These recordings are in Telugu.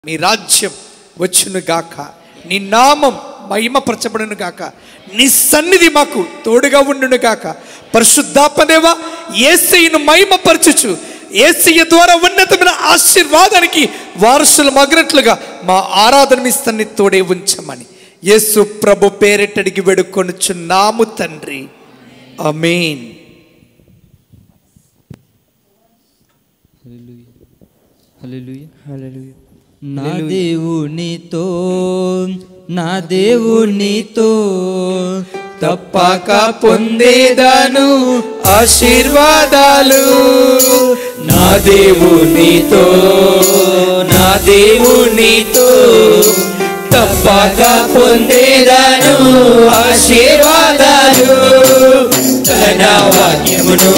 నీ రాజ్యం వచ్చును గాక నీ నామం మహిమపరచబడును గాక నీ సన్నిధి మాకు తోడుగా ఉండును గాక పరిశుద్ధాత్మదేవ ఏసయ్యను మహిమపరచుచు ఏసయ్య ద్వారా ఉన్నతమైన ఆశీర్వాదానికి వారసులు మగినట్లుగా మా ఆరాధన మీ సన్నిధి తోడే ఉంచమని యేసు ప్రభు పేరెట్టడికి వేడుకొనుచున్నాము తండ్రి అమేన్ హల్లెలూయా నా దేవునితో నా దేవునితో తప్పక పొందేదను ఆశీర్వాదాలు నా దేవునితో నా దేవునితో తప్పక పొందేదను ఆశీర్వాదాలు తన వాక్యమును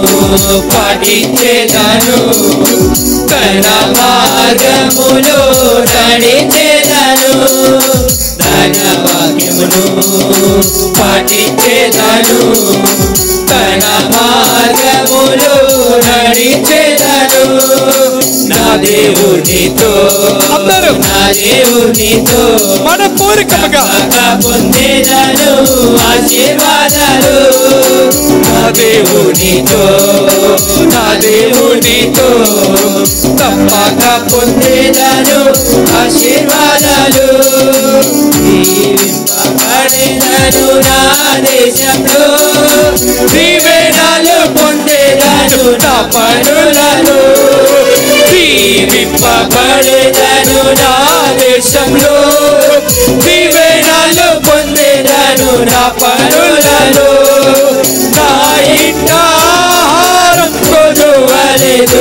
పాటించేదను తన మార్గములో నడిచేదను తన వాక్యమును పాటించేదను తన మార్గములో నడిచేదను నా దేవునితో అందరూ నా దేవునితో మనపూర్వకముగా తప్పక పొందేదను ఆశీర్వాదాలు నా దేవునితో నా దేవునితో తప్పక పొందేదను ఆశీర్వాదాలు దీవింపబడినను నా దేశంలో దీవెనలు పొందేదను నా పనులను దీవింపబడేదను నా దేశంలో దీవెనలు పొందేదను నా పనులలో నా ఇంట ఆహారం కొనువలేదు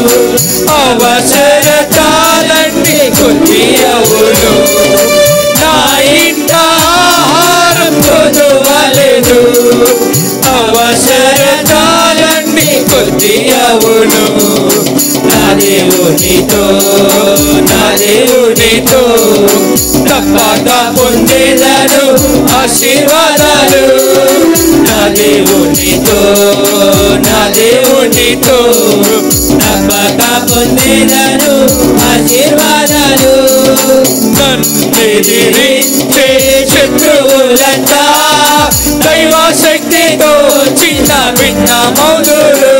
అవసరతాలన్నీ కొద్ది అవును నా ఇంట ఆహారం కొనువలేదు అవసరతాలన్నీ కొద్ది అవును నా దేవునితో నా దేవునితో తప్పక పొందేదను ఆశీర్వాదాలు నా దేవునితో నా దేవునితో తప్పక పొందేదను ఆశీర్వాదాలు నన్నెదిరించే శత్రువులంతా దైవ శక్తితో చిన్న భిన్న మౌదులు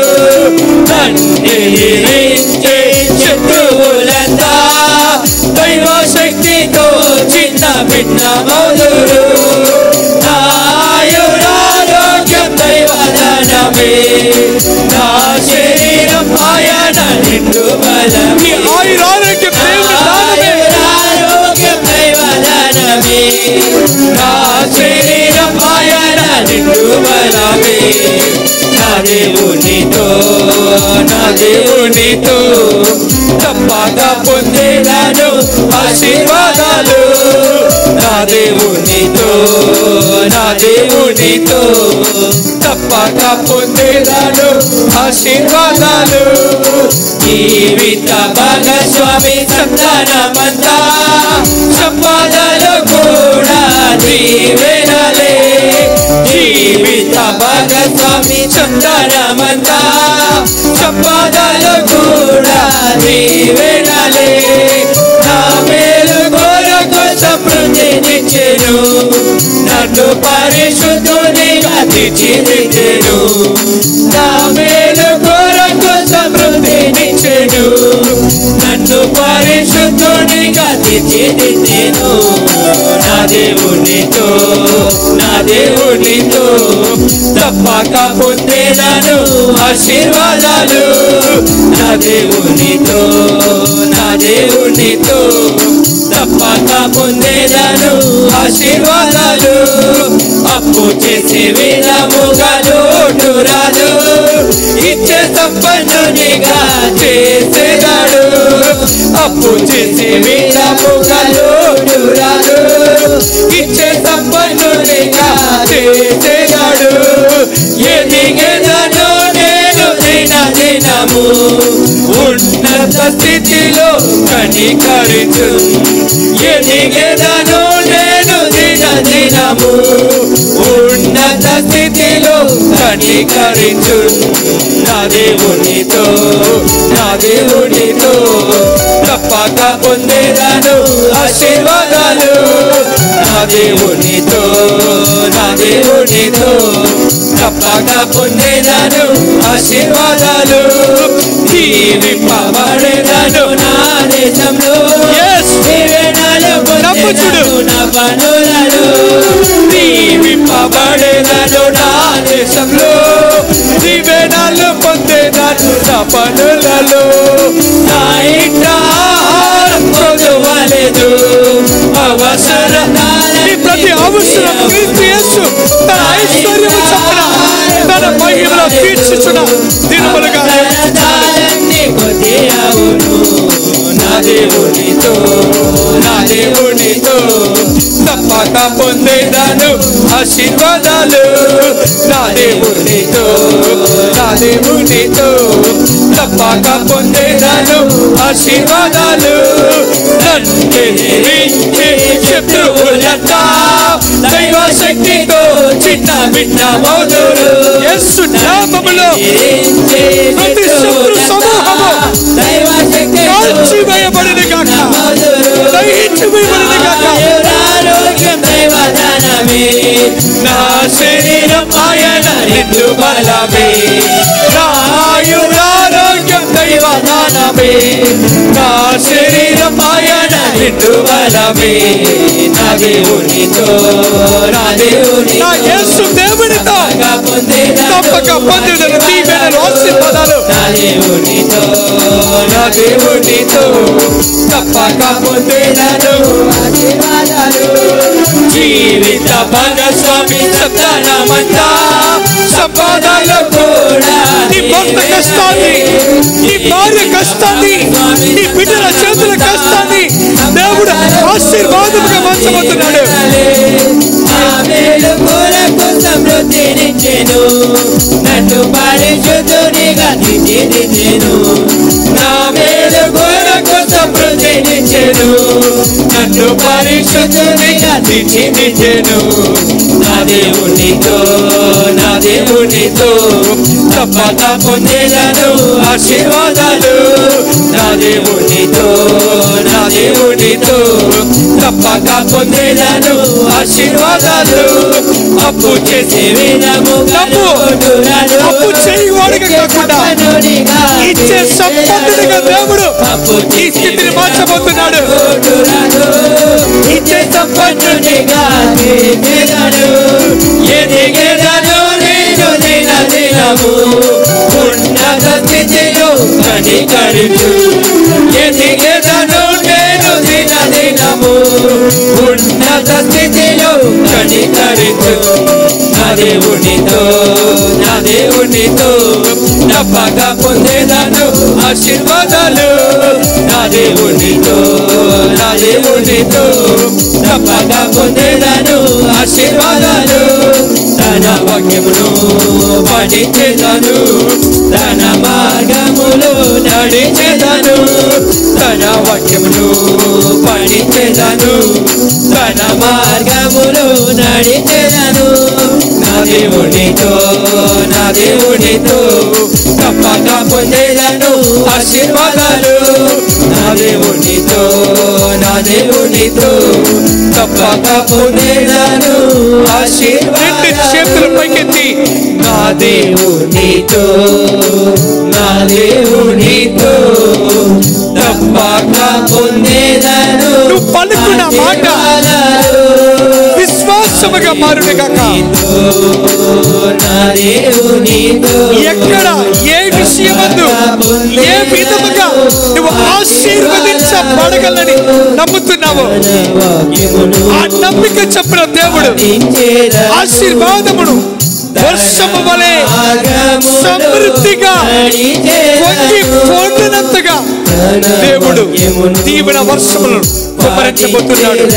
నన్నెదిరించే శత్రువులంతా దైవ శక్తితో చిన్న భిన్న మౌదులు నాయురారోగ్యం దైవదానమే నా శరీరం ఆయన నిండు బలమే ఆయురారోగ్యం దేవుని దానమే. ఆయురారోగ్యం దైవదానమే నా శరీరం ఆయన నిండు బలమే నా దేవునితో నా దేవునితో తప్పక పొందేదాను ఆశీర్వాదాలు నా దేవునితో నా దేవునితో తప్పక పొందేదాను ఆశీర్వాదాలు జీవిత భాగస్వామి సంతానమంతా సంపాదలు కూడా దీవెనలే జీవిత భాగస్వామి సంతానమంతా సంపాదలు కూడా దీవెనలే నా మేలు కొరకు సమృద్ధినిచ్చెను నన్ను పరిశుద్ధునిగా తీర్చిదిద్దెను నా మేలు కొరకు సమృద్ధినిచ్చెను నన్ను పరిశుద్ధునిగా తీర్చిదిద్దెను నా దేవునితో నా దేవునితో తప్పక పొందేదను ఆశీర్వాదాలు నా దేవునితో నా దేవునితో తప్పక పొందేదను ఆశీర్వాదాలు అప్పు చేసే విధముగా లోటు రాదు ఇచ్చే సంపన్నునిగా చేసేదాడు అప్పు చేసే విధముగా లోటు రాదు ఇచ్చే సంపన్నునిగా చేసేదాడు ఎదిగేదను నేను దిన దినము ఉన్నత స్థితిలో కనికరించు ఎదిగేదను నేను దిన దినము ఉన్నత స్థితిలో కనికరించు నా దేవునితో నా దేవునితో తప్పక పొందేదాను ఆశీర్వాదాలు నా దేవునితో నా దేవునితో తప్పక పొందేదాను ఆశీర్వాదాలు దీవింపబడేదాను నా దేశంలో Yes. దీవెనలు నమ్ముచుడు. పొందేదాను నా పనులలో దీవింపబడేదాను నా దేశంలో దీవెనలు పొందేదాను నా పనులలో నా ఇంట ఆహారం కొదువలేదు అవసరం నీ ప్రతి అవసరం క్రీస్తు యేసు తన ఐశ్వర్యము చొప్పున తన మహిమలో తీర్చుచున్న దినములుగా అవసరాలన్నీ కొద్ది అవును నా దేవునితో నా దేవునితో తప్పక పొందేదాను ఆశీర్వాదాలు నా దేవునితో నా దేవునితో తప్పక పొందేదాను ఆశీర్వాదాలు నన్ను దీవించే శత్రువులంతా దైవ శక్తితో చిన్న బిడ్డ మోదురు యేసు నామములో ప్రతి శత్రు సమూహము కాల్చి వేయబడిన గాక దహించి వేయబడిన గాక ఆరోగ్యం దైవదానమే నా శరీరం ఆయన నిండు బలమే నా ఆయురారోగ్యం దైవదానమే నా శరీరం ఆయన నిండు బలమే నా దేవునితో నా దేవుని నా యేసు దేవునితో తప్పక పొందిన దీవెనలు ఆశీర్వాదాలు నా దేవునితో నా దేవునితో తప్పక పొందేదాను ఆశీర్వాదాలు జీవిత భాగస్వామి సత్తానమంతా సంపాదనలు కూడా నీ భర్త కష్టాన్ని నీ భార్య కష్టాన్ని నీ బిడ్డల చేతుల కష్టాన్ని దేవుడు ఆశీర్వాదముగా మార్చబోతున్నాడు ఆమెలు కొరకు సమృద్ధినిచ్చెను నన్ను పరిశుద్ధునిగా తీర్చిదిద్దెను నా మేలు కొరకు సమృద్ధినిచ్చెను నన్ను పరిశుద్ధునిగా తీర్చిదిద్దెను నా దేవునితో నా దేవునితో తప్పక పొందేదను ఆశీర్వాదాలు నా దేవునితో నా దేవునితో తప్పక పొందేదను ఆశీర్వాదాలు అప్పు చేసే విధము తప్పు. అప్పు చేయవాడిగా కాకుండా ఇచ్చే సంపన్నుడిగా దేవుడు ఈ స్థితిని మార్చబోతున్నాడు ఇచ్చే సంపన్నుడిగా తీర్చెదను. ఎదిగెదను నేను దిన దినము ఉన్నత స్థితిలో కనికరించు ఎదిగెదను నేను దిన దినము ఉన్నత స్థితిలో కనికరించు నా దేవునితో నా దేవునితో తప్పక పొందేదాను ఆశీర్వాదాలు నా దేవునితో నా దేవునితో తప్పక పొందేదాను ఆశీర్వాదాలు తన వాక్యమును పఠించేదాను తన మార్గములు నడిచేదాను తన వాక్యమును పఠించేదాను తన మార్గములు నడిచేదాను నా దేవునితో నా దేవునితో తప్పక పొందేదాను ఆశీర్వాదాలు నా దేవునితో నా దేవునితో తప్పక పొందేదాను రెండు ఆశీర్వాదాలు చేతులు పైకెత్తి నా దేవునితో నా దేవునితో తప్పక పొందేదను నువ్వు పలుకున్న మాట విశ్వాసముగా మారును గాక నా దేవునితో ఎక్కడ ఏ విషయమందు ఏ విధముగా నువ్వు ఆశీర్వదించబడగలని నమ్ముతున్నావు ఆ నమ్మిక చెప్పిన దేవుడు ఆశీర్వాదమును వర్షము వలె సమృద్ధిగా పొంగి పొందినంతగా దేవుడు దీవెన వర్షములను కుమరించబోతున్నాడు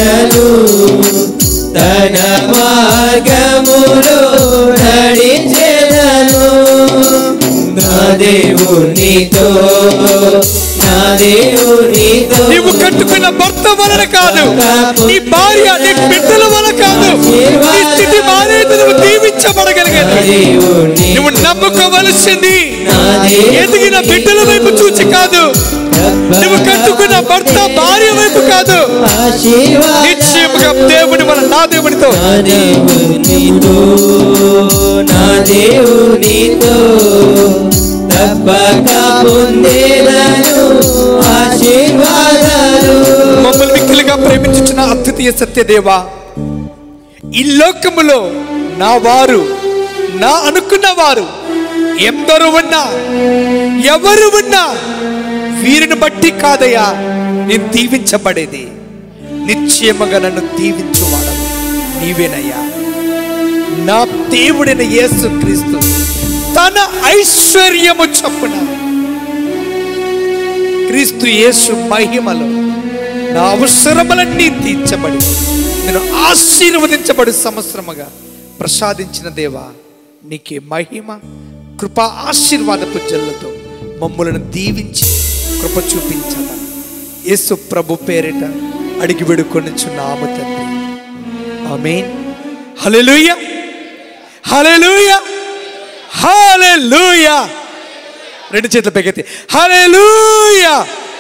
తన మార్గములో నడిచెదను నా దేవునితో నా దేవునితో నీవు కట్టుకున్న భర్త వలన కాదు నీ భార్య నీ బిడ్డల వలన కాదు నీ స్థితి మారేది నువ్వు దీవించ దీవించబడగలిగేది దేవుని నువ్వు నమ్ముకోవలసింది నా దేవుని ఎదిగిన బిడ్డల వైపు చూచి కాదు నువ్వు కట్టుకున్న భర్త భార్య వైపు కాదు ఆశీర్వాద నిశ్చయముగా దేవుని మన నా దేవునితో నా దేవునితో నా దేవునితో తప్పక పొందేదను ఆశీర్వాదాలు మమ్మల్ని మిక్కిలిగా ప్రేమించుచున్న అద్వితీయ సత్యదేవా ఈ లోకములో నా వారు నా అనుకున్న వారు ఎందరు ఉన్నా ఎవరు ఉన్నా వీరిని బట్టి కాదయ్యా నేను దీవించబడేది నిశ్చయముగా నన్ను దీవించువాడవు నీవేనయ్యా నా దేవుడైన యేసు క్రీస్తు తన ఐశ్వర్యము చొప్పున క్రీస్తు యేసు మహిమలో నా అవసరములన్నీ తీర్చబడి నేను ఆశీర్వదించబడి సంవత్సరముగా ప్రసాదించిన దేవా నీకే మహిమ కృపా ఆశీర్వాదపు జల్లుతో మమ్ములను దీవించి కృప చూపించమని యేసు ప్రభు పేరిట అడిగి వేడుకొనిచున్నాము తండ్రి ఆమేన్ హల్లెలూయా హల్లెలూయా హల్లెలూయా రెండు చేతుల పైకెత్తి హల్లెలూయా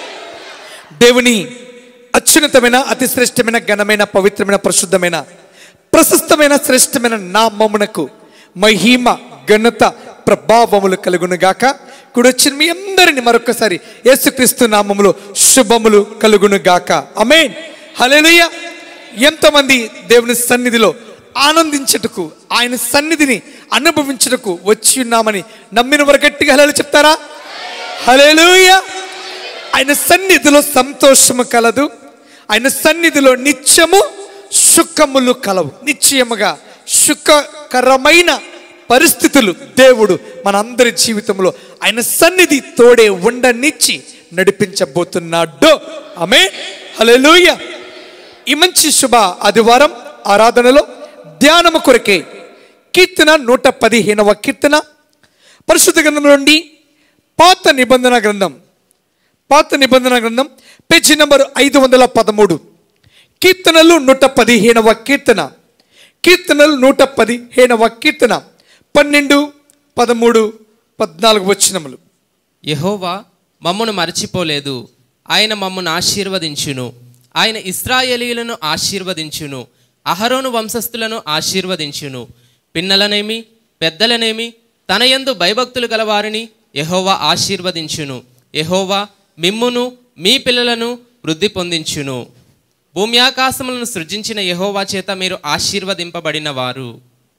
దేవుని అత్యున్నతమైన అతి శ్రేష్టమైన ఘనమైన పవిత్రమైన పరిశుద్ధమైన ప్రశస్తమైన శ్రేష్టమైన నామమునకు మహిమ ఘనత ప్రభావములు కలుగును గాక కూడా వచ్చిన మీ అందరిని మరొకసారి యేసుక్రీస్తు నామములో శుభములు కలుగును గాక అమేన్ హల్లెలూయా ఎంతమంది దేవుని సన్నిధిలో ఆనందించుటకు ఆయన సన్నిధిని అనుభవించుటకు వచ్చి ఉన్నామని నమ్మిన వారు గట్టిగా హలలు చెప్తారా హల్లెలూయా ఆయన సన్నిధిలో సంతోషము కలదు ఆయన సన్నిధిలో నిత్యము సుఖములు కలవు నిశ్చయముగా సుఖకరమైన పరిస్థితులు దేవుడు మనందరి జీవితంలో ఆయన సన్నిధి తోడే ఉండనిచ్చి నడిపించబోతున్నాడు ఆమె హల్లెలూయా ఈ మంచి శుభ ఆదివారం ఆరాధనలో ధ్యానము కొరకే కీర్తన నూట పదిహేనవ కీర్తన పరిశుద్ధ గ్రంథం నుండి పాత నిబంధన గ్రంథం పాత నిబంధన గ్రంథం పేజీ నంబర్ ఐదు వందల పదమూడు కీర్తనలు నూట పదిహేనవ కీర్తన కీర్తనలు నూట పదిహేనవ కీర్తన పన్నెండు పదమూడు పద్నాలుగు వచనములు యెహోవా మమ్మను మరచిపోలేదు ఆయన మమ్మను ఆశీర్వదించును ఆయన ఇస్రాయేలీయులను ఆశీర్వదించును అహరోను వంశస్థులను ఆశీర్వదించును పిన్నలనేమి పెద్దలనేమి తన యందు భయభక్తులు గలవారిని యెహోవా ఆశీర్వదించును యెహోవా మిమ్మును మీ పిల్లలను వృద్ధి పొందించును భూమి ఆకాశములను సృజించిన యెహోవా చేత మీరు ఆశీర్వదింపబడిన వారు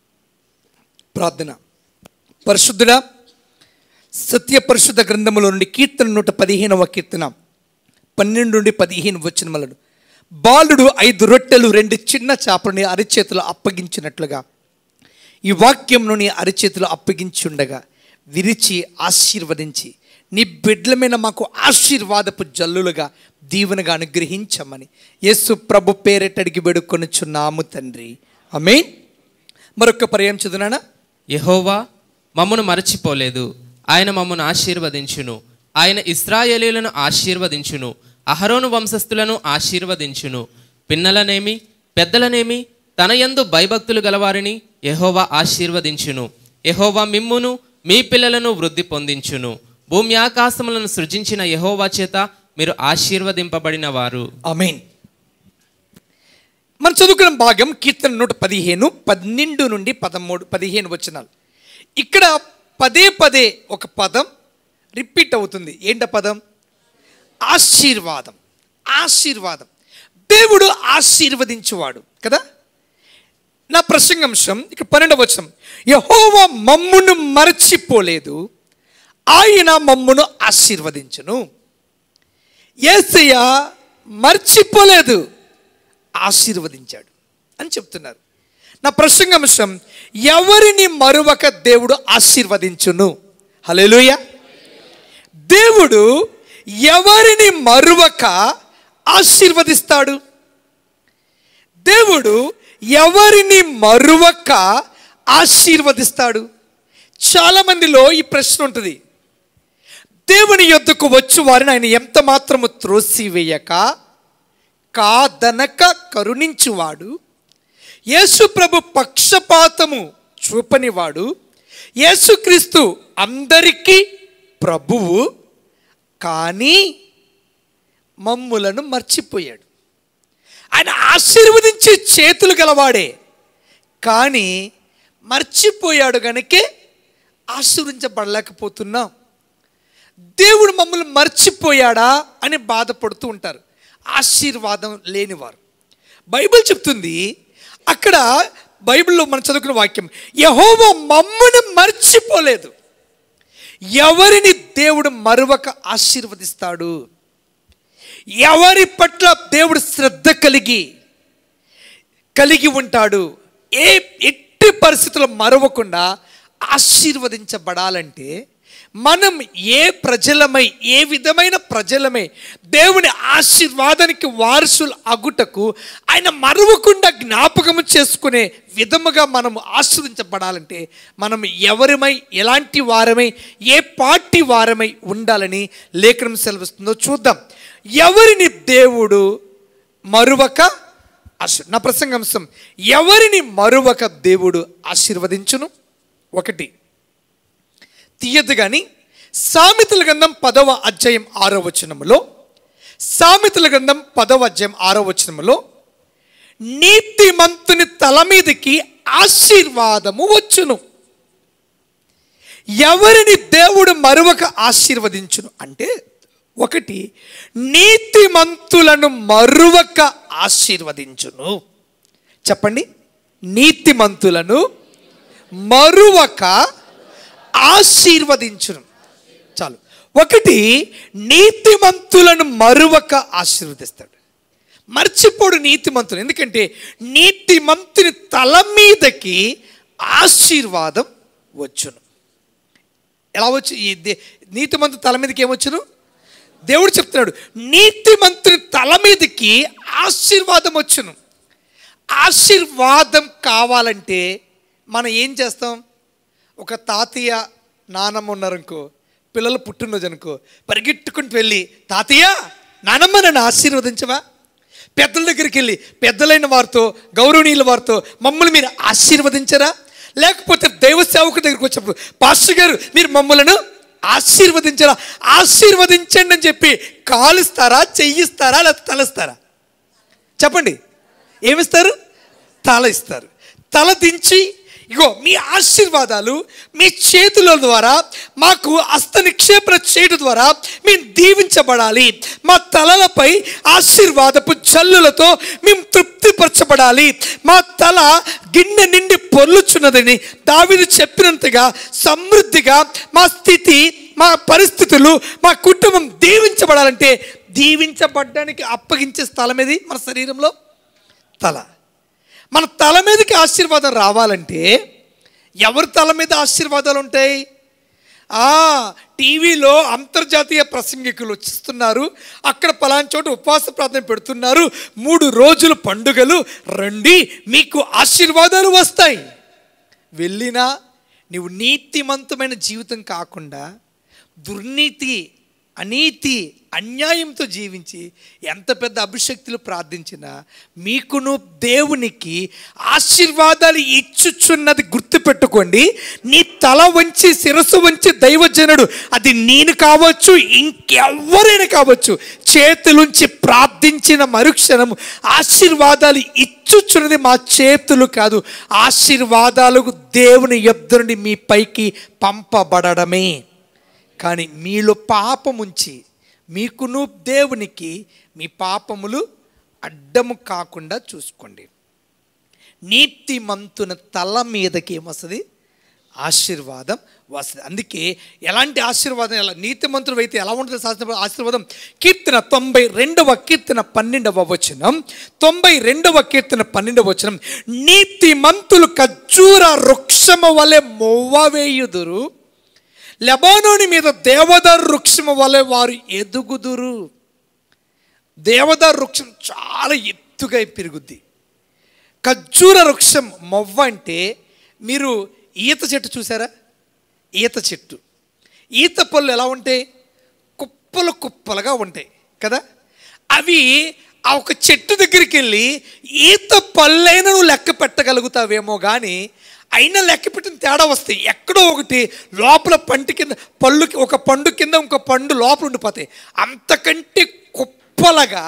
ప్రార్థన పరిశుద్ధుడా సత్య పరిశుద్ధ గ్రంథములో నుండి కీర్తన నూట పదిహేనవ కీర్తన పన్నెండు నుండి పదిహేను వచనములను బాలుడు ఐదు రొట్టెలు రెండు చిన్న చేపలని అరిచేతులు అప్పగించినట్లుగా ఈ వాక్యంను నీ అరిచేతులు అప్పగించుండగా విరిచి ఆశీర్వదించి నీ బిడ్డల మీద మాకు ఆశీర్వాదపు జల్లులుగా దీవెనగా అనుగ్రహించమని యేసు ప్రభు పేరెటడికి వేడుకొనుచున్నాము తండ్రి ఆమేన్ మరొక పర్యాయం చదువునానా యెహోవా మమ్మను మరచిపోలేదు ఆయన మమ్మను ఆశీర్వదించును ఆయన ఇస్రాయేలీలను ఆశీర్వదించును అహరోను వంశస్థులను ఆశీర్వదించును పిన్నలనేమి పెద్దలనేమి తన యందు భయభక్తులు గలవారిని యెహోవా ఆశీర్వదించును యెహోవా మిమ్మును మీ పిల్లలను వృద్ధి పొందించును భూమి ఆకాశములను సృజించిన యెహోవా చేత మీరు ఆశీర్వదింపబడిన వారు ఆమెన్ మనం చదువుకున్న భాగం కీర్తన నూట పదిహేను పన్నెండు నుండి పదమూడు పదిహేను వచనాలు ఇక్కడ పదే పదే ఒక పదం రిపీట్ అవుతుంది ఏంట పదం ఆశీర్వాదం ఆశీర్వాదం దేవుడు ఆశీర్వదించువాడు కదా నా ప్రసంగాంశం ఇక పన్నెండవ వచనం యహోవ మమ్మును మరచిపోలేదు ఆయన మమ్మును ఆశీర్వదించును ఏసయ్య మర్చిపోలేదు ఆశీర్వదించాడు అని చెప్తున్నారు నా ప్రసంగాంశం ఎవరిని మరువక దేవుడు ఆశీర్వదించును హల్లెలూయా దేవుడు ఎవరిని మరువక ఆశీర్వదిస్తాడు దేవుడు ఎవరిని మరువక ఆశీర్వదిస్తాడు చాలా మందిలో ఈ ప్రశ్న ఉంటుంది దేవుని యొద్దకు వచ్చు వారిని ఆయన ఎంత మాత్రము త్రోసివేయక కాదనక కరుణించువాడు యేసు ప్రభు పక్షపాతము చూపనివాడు యేసుక్రీస్తు అందరికీ ప్రభువు కానీ మమ్ములను మర్చిపోయాడు ఆయన ఆశీర్వదించే చేతులు గలవాడే కానీ మర్చిపోయాడు గనుకే ఆశీర్వించబడలేకపోతున్నాం దేవుడు మమ్మల్ని మర్చిపోయాడా అని బాధపడుతూ ఉంటారు ఆశీర్వాదం లేనివారు బైబిల్ చెప్తుంది అక్కడ బైబిల్లో మనం చదువుకున్న వాక్యం యహోవ మమ్మను మర్చిపోలేదు ఎవరిని దేవుడు మరొక ఆశీర్వదిస్తాడు ఎవరి పట్ల దేవుడు శ్రద్ధ కలిగి కలిగి ఉంటాడు ఏ ఎట్టి పరిస్థితుల్లో మరవకుండా ఆశీర్వదించబడాలంటే మనం ఏ ప్రజలమై ఏ విధమైన ప్రజలమై దేవుని ఆశీర్వాదానికి వారసులు అగుటకు ఆయన మరవకుండా జ్ఞాపకం చేసుకునే విధముగా మనం ఆశీర్వించబడాలంటే మనం ఎవరిమై ఎలాంటి వారమై ఏ పార్టీ వారమై ఉండాలని లేఖనం సెలవిస్తుందో చూద్దాం ఎవరిని దేవుడు మరువక ఆశీర్ నా ప్రసంగాంశం ఎవరిని మరువక దేవుడు ఆశీర్వదించును ఒకటి తీయదు కానీ సామెతల గ్రంథం పదవ అధ్యాయం ఆరో వచనములో సామెతల గ్రంథం పదవ అధ్యాయం ఆరో వచనములో నీతిమంతుని తల మీదకి ఆశీర్వాదము వచ్చును ఎవరిని దేవుడు మరొక ఆశీర్వదించును అంటే ఒకటి నీతిమంతులను మరువక ఆశీర్వదించును చెప్పండి నీతిమంతులను మరువక ఆశీర్వదించును చాలు ఒకటి నీతిమంతులను మరువక ఆశీర్వదిస్తాడు మర్చిపోడు నీతిమంతులు ఎందుకంటే నీతిమంతుని తల మీదకి ఆశీర్వాదం వచ్చును ఎలా వచ్చు ఈ దే- నీతిమంతు తల మీదకి ఏమొచ్చును దేవుడు చెప్తున్నాడు నీతిమంతుని తల మీదకి ఆశీర్వాదం వచ్చును ఆశీర్వాదం కావాలంటే మనం ఏం చేస్తాం ఒక తాతయ్య నానమ్మ ఉన్నారనుకో పిల్లలు పుట్టినరోజు అనుకో పరిగెట్టుకుంటూ వెళ్ళి తాతయ్య నానమ్మ నన్ను ఆశీర్వదించవా పెద్దల దగ్గరికి వెళ్ళి పెద్దలైన వారితో గౌరవనీయుల వారితో మమ్మల్ని మీరు ఆశీర్వదించరా లేకపోతే దైవ సేవకు దగ్గరికి వచ్చినప్పుడు పాస్టర్ గారు మీరు మమ్మలను ఆశీర్వదించరా ఆశీర్వదించండి అని చెప్పి కాలుస్తారా చెయ్యిస్తారా లేకపోతే తలస్తారా చెప్పండి ఏమిస్తారు తల ఇస్తారు తల దించి ఇగో మీ ఆశీర్వాదాలు మీ చేతుల ద్వారా మాకు హస్త నిక్షేపణ చేయడం ద్వారా మేము దీవించబడాలి మా తలలపై ఆశీర్వాదపు జల్లులతో మేము తృప్తిపరచబడాలి మా తల గిన్నె నిండి పొర్లుచున్నదని దావిది చెప్పినంతగా సమృద్ధిగా మా స్థితి మా పరిస్థితులు మా కుటుంబం దీవించబడాలంటే దీవించబడ్డానికి అప్పగించే స్థలం ఏది మన శరీరంలో తల మన తల మీదకి ఆశీర్వాదం రావాలంటే ఎవరి తల మీద ఆశీర్వాదాలు ఉంటాయి ఆ టీవీలో అంతర్జాతీయ ప్రసంగికులు వచ్చిస్తున్నారు అక్కడ పలానా చోట ఉపవాస ప్రార్థన పెడుతున్నారు మూడు రోజులు పండుగలు రండి మీకు ఆశీర్వాదాలు వస్తాయి వెళ్ళినా నీవు నీతిమంతమైన జీవితం కాకుండా దుర్నీతి అనీతి అన్యాయంతో జీవించి ఎంత పెద్ద అభిషక్తులు ప్రార్థించినా మీకును దేవునికి ఆశీర్వాదాలు ఇచ్చుచున్నది గుర్తుపెట్టుకోండి నీ తల వంచి శిరస్సు వంచి దైవజనుడు అది నేను కావచ్చు ఇంకెవ్వరైనా కావచ్చు చేతులుంచి ప్రార్థించిన మరుక్షణం ఆశీర్వాదాలు ఇచ్చుచున్నది మా చేతులు కాదు ఆశీర్వాదాలకు దేవుని యొద్ద నుండి మీ పైకి పంపబడమే కానీ మీలో పాపముంచి మీకును దేవునికి మీ పాపములు అడ్డము కాకుండా చూసుకోండి నీతిమంతున తల మీదకి ఏమొస్తుంది ఆశీర్వాదం వస్తుంది అందుకే ఎలాంటి ఆశీర్వాదం ఎలా నీతిమంతుడు అయితే ఎలా ఉంటుంది శాస్త్ర ఆశీర్వాదం కీర్తన తొంభై రెండవ కీర్తన పన్నెండవ వచనం తొంభై రెండవ కీర్తన పన్నెండవ వచనం నీతిమంతులు ఖర్జూర వృక్షము వలె మొవ్వవేయుదురు లెబానోని మీద దేవదారు వృక్షము వలె వారు ఎదుగుదురు దేవదారు వృక్షం చాలా ఎత్తుగా పెరుగుద్ది ఖర్జూర వృక్షం మొవ్వ అంటే మీరు ఈత చెట్టు చూసారా ఈత చెట్టు ఈత పళ్ళు ఎలా ఉంటాయి కుప్పలు కుప్పలుగా ఉంటాయి కదా అవి ఆ ఒక చెట్టు దగ్గరికి వెళ్ళి ఈత పళ్ళైన నువ్వు లెక్క పెట్టగలుగుతావేమో కానీ అయినా లెక్క పెట్టిన తేడా వస్తాయి ఎక్కడో ఒకటి లోపల పంటి కింద పళ్ళు ఒక పండు కింద ఇంకో పండు లోపల ఉండిపోతాయి అంతకంటే కుప్పలుగా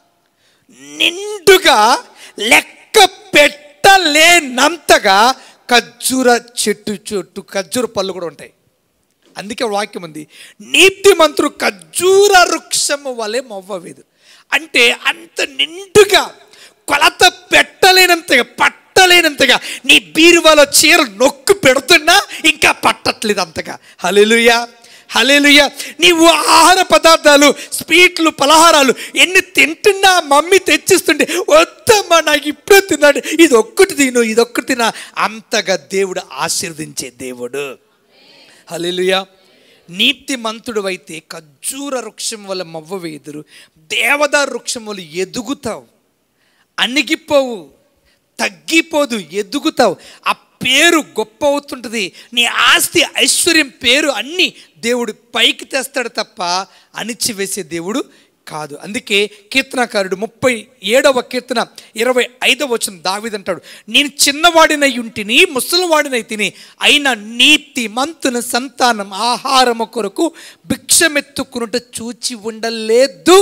నిండుగా లెక్క పెట్టలేనంతగా ఖర్జూర చెట్టు చుట్టూ ఖర్జూర పళ్ళు కూడా ఉంటాయి అందుకే వాక్యం ఉంది నీతిమంతుడు ఖర్జూర వృక్షము వలె మొవ్వవేదు అంటే అంత నిండుగా కొలత పెట్టలేనంతగా పట్టలేనంతగా నీ బీరువాలో చీర నొక్కు పెడుతున్నా ఇంకా పట్టట్లేదు అంతగా హలెలుయా హలేలుయ నీవు ఆహార పదార్థాలు స్వీట్లు పలహారాలు ఎన్ని తింటున్నా మమ్మీ తెచ్చిస్తుంటే వద్దమ్మా నాకు ఇప్పుడే తిన్నాడు ఇది ఒక్కటి తిను ఇది ఒక్కటి తినా అంతగా దేవుడు ఆశీర్వదించే దేవుడు హల్లెలూయా నీతిమంతుడు అయితే ఖర్జూర వృక్షం వల్ల మవ్వ వేదురు దేవదారు వృక్షం వల్ల ఎదుగుతావు అణిగిపోవు తగ్గిపోదు ఎదుగుతావు ఆ పేరు గొప్ప అవుతుంటుంది నీ ఆస్తి ఐశ్వర్యం పేరు అన్నీ దేవుడు పైకి తెస్తాడు తప్ప అణిచివేసే దేవుడు కాదు అందుకే కీర్తనకారుడు ముప్పై ఏడవ కీర్తన ఇరవై ఐదవ వచ్చిన దావిదంటాడు నేను చిన్నవాడినై ఉంటిని ముసలివాడినై తిని అయిన నీతి మంతున సంతానం ఆహారము కొరకు భిక్షమెత్తుకున్నట్టు చూచి ఉండలేదు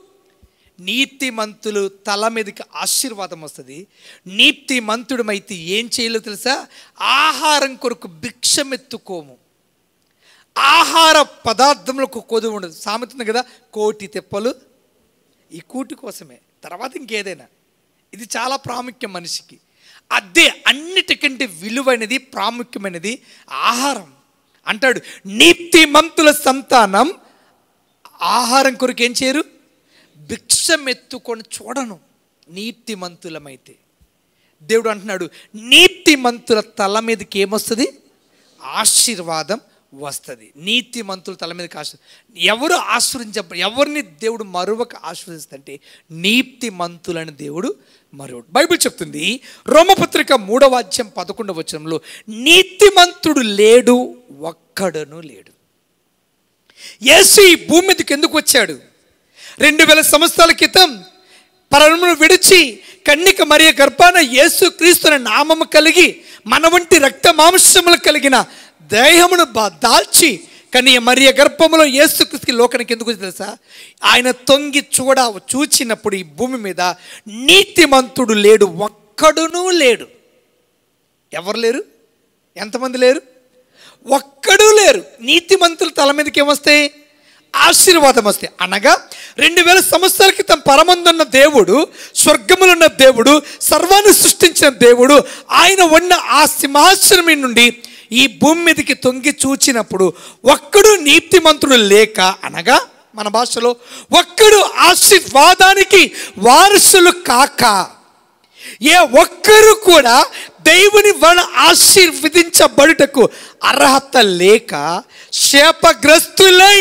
నీతిమంతులు తల మీదకి ఆశీర్వాదం వస్తుంది నీతిమంతుడమైతే ఏం చేయలేదు తెలుసా ఆహారం కొరకు భిక్షమెత్తుకోము ఆహార పదార్థములకు కొదువు ఉండదు సామెత ఉంది కదా కోటి తెప్పలు ఈ కూటి కోసమే తర్వాత ఇంకేదైనా ఇది చాలా ప్రాముఖ్యం మనిషికి అదే అన్నిటికంటే విలువైనది ప్రాముఖ్యమైనది ఆహారం అంటాడు నీతిమంతుల సంతానం ఆహారం కొరకు ఏం చేయరు భిక్షమెత్తుకొని చూడను నీతిమంతులమైతే దేవుడు అంటున్నాడు నీతిమంతుల తల మీదకి ఏమొస్తుంది ఆశీర్వాదం వస్తుంది నీతిమంతుల తల మీదకి ఆశ ఎవరు ఆశ్రయించ ఎవరిని దేవుడు మరొక ఆశ్రయిస్తుంటే నీతిమంతులని దేవుడు మరొకడు బైబిల్ చెప్తుంది రోమపత్రిక మూడవ అధ్యాయం పదకొండవ వచనంలో నీతిమంతుడు లేడు ఒక్కడను లేడు యేసు ఈ భూమి మీదకి ఎందుకు వచ్చాడు రెండు వేల సంవత్సరాల క్రితం పరమును విడిచి కన్నిక మరియ గర్భాన యేసు క్రీస్తుని నామము కలిగి మన వంటి రక్త మాంసములు కలిగిన దేహమును బా- దాల్చి కానీ మరియ గర్భములో యేసుక్రీస్తుకి లోకానికి ఎందుకు వచ్చి తెలుసా ఆయన తొంగి చూడ చూచినప్పుడు ఈ భూమి మీద నీతిమంతుడు లేడు ఒక్కడునూ లేడు ఎవరు లేరు ఎంతమంది లేరు ఒక్కడూ లేరు నీతిమంతుల తల మీదకి ఏమొస్తాయి ఆశీర్వాదం వస్తాయి అనగా రెండు వేల సంవత్సరాల క్రితం పరమందున్న దేవుడు స్వర్గములున్న దేవుడు సర్వాన్ని సృష్టించిన దేవుడు ఆయన ఉన్న ఆ సింహాసనం మీద నుండి ఈ భూమి మీదకి తొంగి చూచినప్పుడు ఒక్కడు నీతిమంతుడు లేక అనగా మన భాషలో ఒక్కడు ఆశీర్వాదానికి వారసులు కాక ఏ ఒక్కరు కూడా దేవుని వలన ఆశీర్వదించబడుటకు అర్హత లేక శాపగ్రస్తులై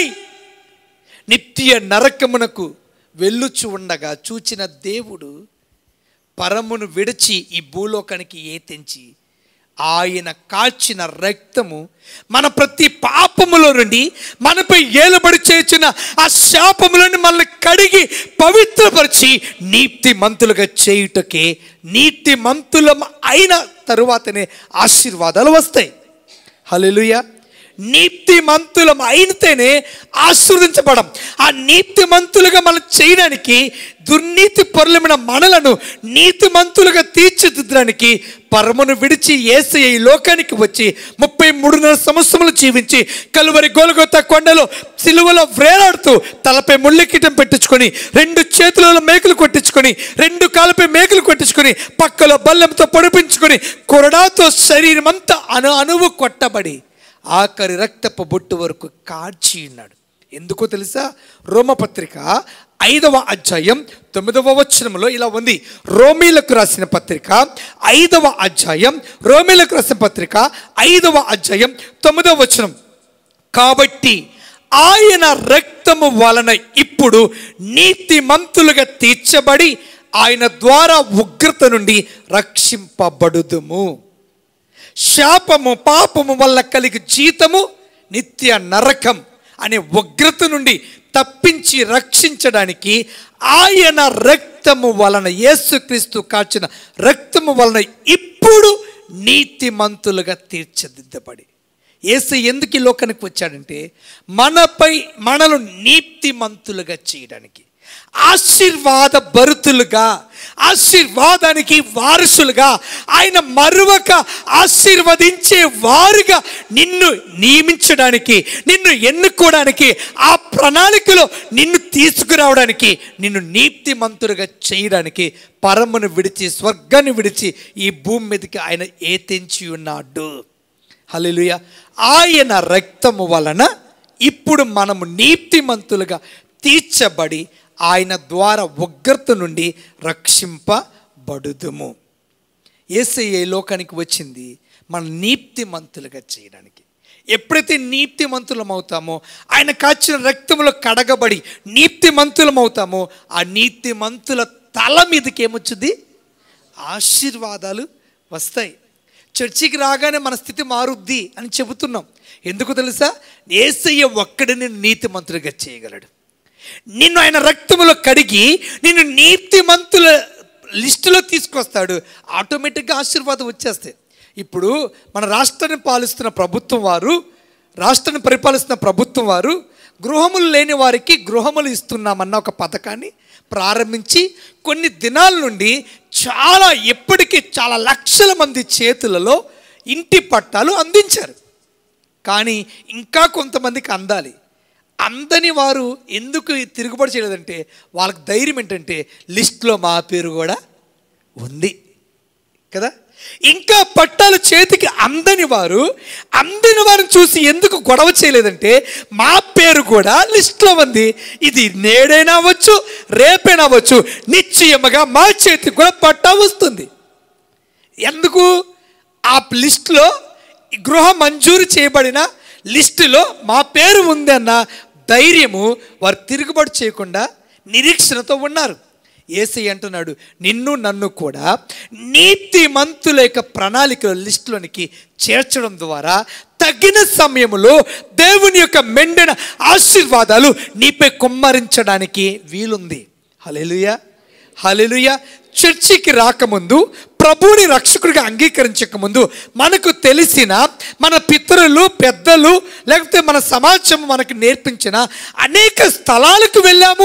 నిత్య నరకమునకు వెళ్ళుచు ఉండగా చూచిన దేవుడు పరమును విడిచి ఈ భూలోకానికి ఏతెంచి ఆయన కాల్చిన రక్తము మన ప్రతి పాపములో నుండి మనపై ఏలుబడి చేసిన ఆ శాపములను మనల్ని కడిగి పవిత్రపరిచి నీతి మంతులుగా చేయుటకే నీతి మంతులం అయిన తరువాతనే ఆశీర్వాదాలు వస్తాయి హల్లెలూయా నీతిమంతులం అయితేనే ఆశీర్వదించబడం ఆ నీతిమంతులుగా మనం చేయడానికి దుర్నీతి పరులమైన మనలను నీతిమంతులుగా తీర్చిదిద్దడానికి పరమును విడిచి ఏసయ్య ఈ లోకానికి వచ్చి ముప్పై మూడున్నర సంవత్సరములు జీవించి కలువరి గోలుగొత్త కొండలో సిలువలో వ్రేలాడుతూ తలపై ముళ్ళకిటం పెట్టించుకొని రెండు చేతులలో మేకులు కొట్టించుకొని రెండు కాళ్ళపై మేకులు కొట్టించుకొని పక్కలో బల్లెంతో పొడిపించుకొని కొరడాతో శరీరం అంతా అణు అణువు కొట్టబడి ఆఖరి రక్తపు బొట్టు వరకు కాడ్చి ఉన్నాడు ఎందుకో తెలుసా రోమపత్రిక ఐదవ అధ్యాయం తొమ్మిదవ వచనంలో ఇలా ఉంది రోమీలకు రాసిన పత్రిక ఐదవ అధ్యాయం రోమీలకు రాసిన పత్రిక ఐదవ అధ్యాయం తొమ్మిదవ వచనం కాబట్టి ఆయన రక్తము వలన ఇప్పుడు నీతిమంతులుగా తీర్చబడి ఆయన ద్వారా ఉగ్రత నుండి రక్షింపబడుదుము శాపము పాపము వల్ల కలిగి జీతము నిత్య నరకం అనే ఉగ్రత నుండి తప్పించి రక్షించడానికి ఆయన రక్తము వలన యేసుక్రీస్తు కాచిన రక్తము వలన ఇప్పుడు నీతిమంతులుగా తీర్చిదిద్దబడి యేసు ఎందుకు ఈ లోకానికి వచ్చాడంటే మనపై మనలు నీతిమంతులుగా చేయడానికి ఆశీర్వాద భరుతులుగా ఆశీర్వాదానికి వారసులుగా ఆయన మరువక ఆశీర్వదించే వారుగా నిన్ను నియమించడానికి నిన్ను ఎన్నుకోవడానికి ఆ ప్రణాళికలో నిన్ను తీసుకురావడానికి నిన్ను నీతిమంతులుగా చేయడానికి పరమును విడిచి స్వర్గాన్ని విడిచి ఈ భూమి మీదకి ఆయన ఏ తెంచి ఉన్నాడు హల్లెలూయా ఆయన రక్తము వలన ఇప్పుడు మనము నీతిమంతులుగా తీర్చబడి ఆయన ద్వారా ఉగ్రత నుండి రక్షింపబడుదుము ఏసయ్య ఈ లోకానికి వచ్చింది మన నీతిమంతులుగా చేయడానికి ఎప్పుడైతే నీతిమంతులం అవుతామో ఆయన కాచిన రక్తములో కడగబడి నీతిమంతులం అవుతామో ఆ నీతిమంతుల తల మీదకి ఏమొచ్చుద్ది ఆశీర్వాదాలు వస్తాయి చర్చికి రాగానే మన స్థితి మారుద్ది అని చెబుతున్నాం ఎందుకు తెలుసా ఏసయ్య ఒక్కడిని నీతిమంతుడిగా చేయగలడు నిన్ను ఆయన రక్తములో కడిగి నిన్ను నీతిమంతుల లిస్టులో తీసుకొస్తాడు ఆటోమేటిక్గా ఆశీర్వాదం వచ్చేస్తాయి ఇప్పుడు మన రాష్ట్రాన్ని పాలిస్తున్న ప్రభుత్వం వారు రాష్ట్రాన్ని పరిపాలిస్తున్న ప్రభుత్వం వారు గృహములు లేని వారికి గృహములు ఇస్తున్నామన్న ఒక పథకాన్ని ప్రారంభించి కొన్ని దినాల నుండి చాలా ఎప్పటికీ చాలా లక్షల మంది చేతులలో ఇంటి పట్టాలు అందించారు కానీ ఇంకా కొంతమందికి అందాలి అందని వారు ఎందుకు తిరుగుబడి చేయలేదంటే వాళ్ళకి ధైర్యం ఏంటంటే లిస్ట్లో మా పేరు కూడా ఉంది కదా ఇంకా పట్టాలు చేతికి అందని వారు అందని వారిని చూసి ఎందుకు గొడవ చేయలేదంటే మా పేరు కూడా లిస్ట్లో ఉంది ఇది నేడైనా అవ్వచ్చు రేపైనా అవ్వచ్చు నిశ్చయముగా మా చేతికి కూడా పట్టా వస్తుంది ఎందుకు ఆ లిస్టులో గృహ మంజూరు చేయబడిన లిస్టులో మా పేరు ఉందన్న ధైర్యము వారు తిరుగుబాటు చేయకుండా నిరీక్షణతో ఉన్నారు ఏసై అంటున్నాడు నిన్ను నన్ను కూడా నీతిమంతుల యొక్క ప్రణాళికల లిస్టులోనికి చేర్చడం ద్వారా తగిన సమయంలో దేవుని యొక్క మెండెన ఆశీర్వాదాలు నీపై కుమ్మరించడానికి వీలుంది హలెలుయా హలెలుయా చర్చికి రాకముందు ప్రభువుని రక్షకుడిగా అంగీకరించక ముందు మనకు తెలిసిన మన పితరులు పెద్దలు లేకపోతే మన సమాజం మనకు నేర్పించిన అనేక స్థలాలకు వెళ్ళాము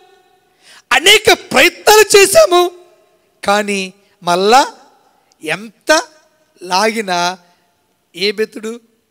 అనేక ప్రయత్నాలు చేశాము కానీ మళ్ళా ఎంత లాగినా ఏ బెత్తుడు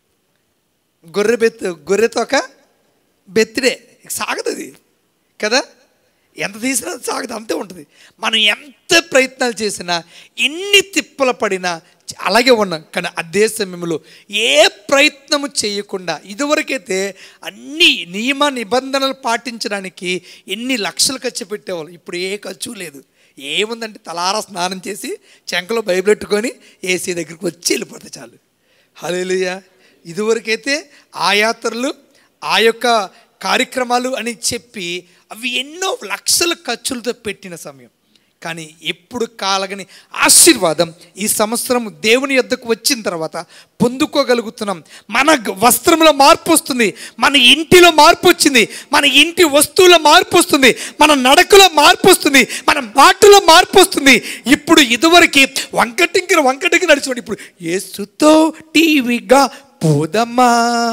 గొర్రె బెత్తు గొర్రెతో ఒక బెత్తుడే సాగదు అది కదా ఎంత తీసినా సాగదు అంతే ఉంటుంది మనం ఎంత ప్రయత్నాలు చేసినా ఎన్ని తిప్పలు పడినా అలాగే ఉన్నాం కానీ అదే సమయంలో ఏ ప్రయత్నము చేయకుండా ఇదివరకైతే అన్ని నియమ నిబంధనలు పాటించడానికి ఎన్ని లక్షలు ఖర్చు పెట్టేవాళ్ళు ఇప్పుడు ఏ ఖర్చు లేదు ఏముందంటే తలారా స్నానం చేసి చెంకలో బైబిల్ పెట్టుకొని ఏసీ దగ్గరికి వచ్చి వెళ్ళిపోతే చాలు హలేలుయా ఇదివరకైతే ఆ యాత్రలు ఆ యొక్క కార్యక్రమాలు అని చెప్పి అవి ఎన్నో లక్షల ఖర్చులతో పెట్టిన సమయం కానీ ఎప్పుడు కాలగని ఆశీర్వాదం ఈ సంవత్సరం దేవుని యొద్దకు వచ్చిన తర్వాత పొందుకోగలుగుతున్నాం మన గ- వస్త్రంలో మార్పు వస్తుంది మన ఇంటిలో మార్పు వచ్చింది మన ఇంటి వస్తువుల మార్పు వస్తుంది మన నడకలో మార్పు వస్తుంది మన మాటలో మార్పు వస్తుంది ఇప్పుడు ఇదివరకు వంకటింకర వంకటింకర నడిచిపోయి ఇప్పుడు ఏసుతో టీవీగా పోదమ్మా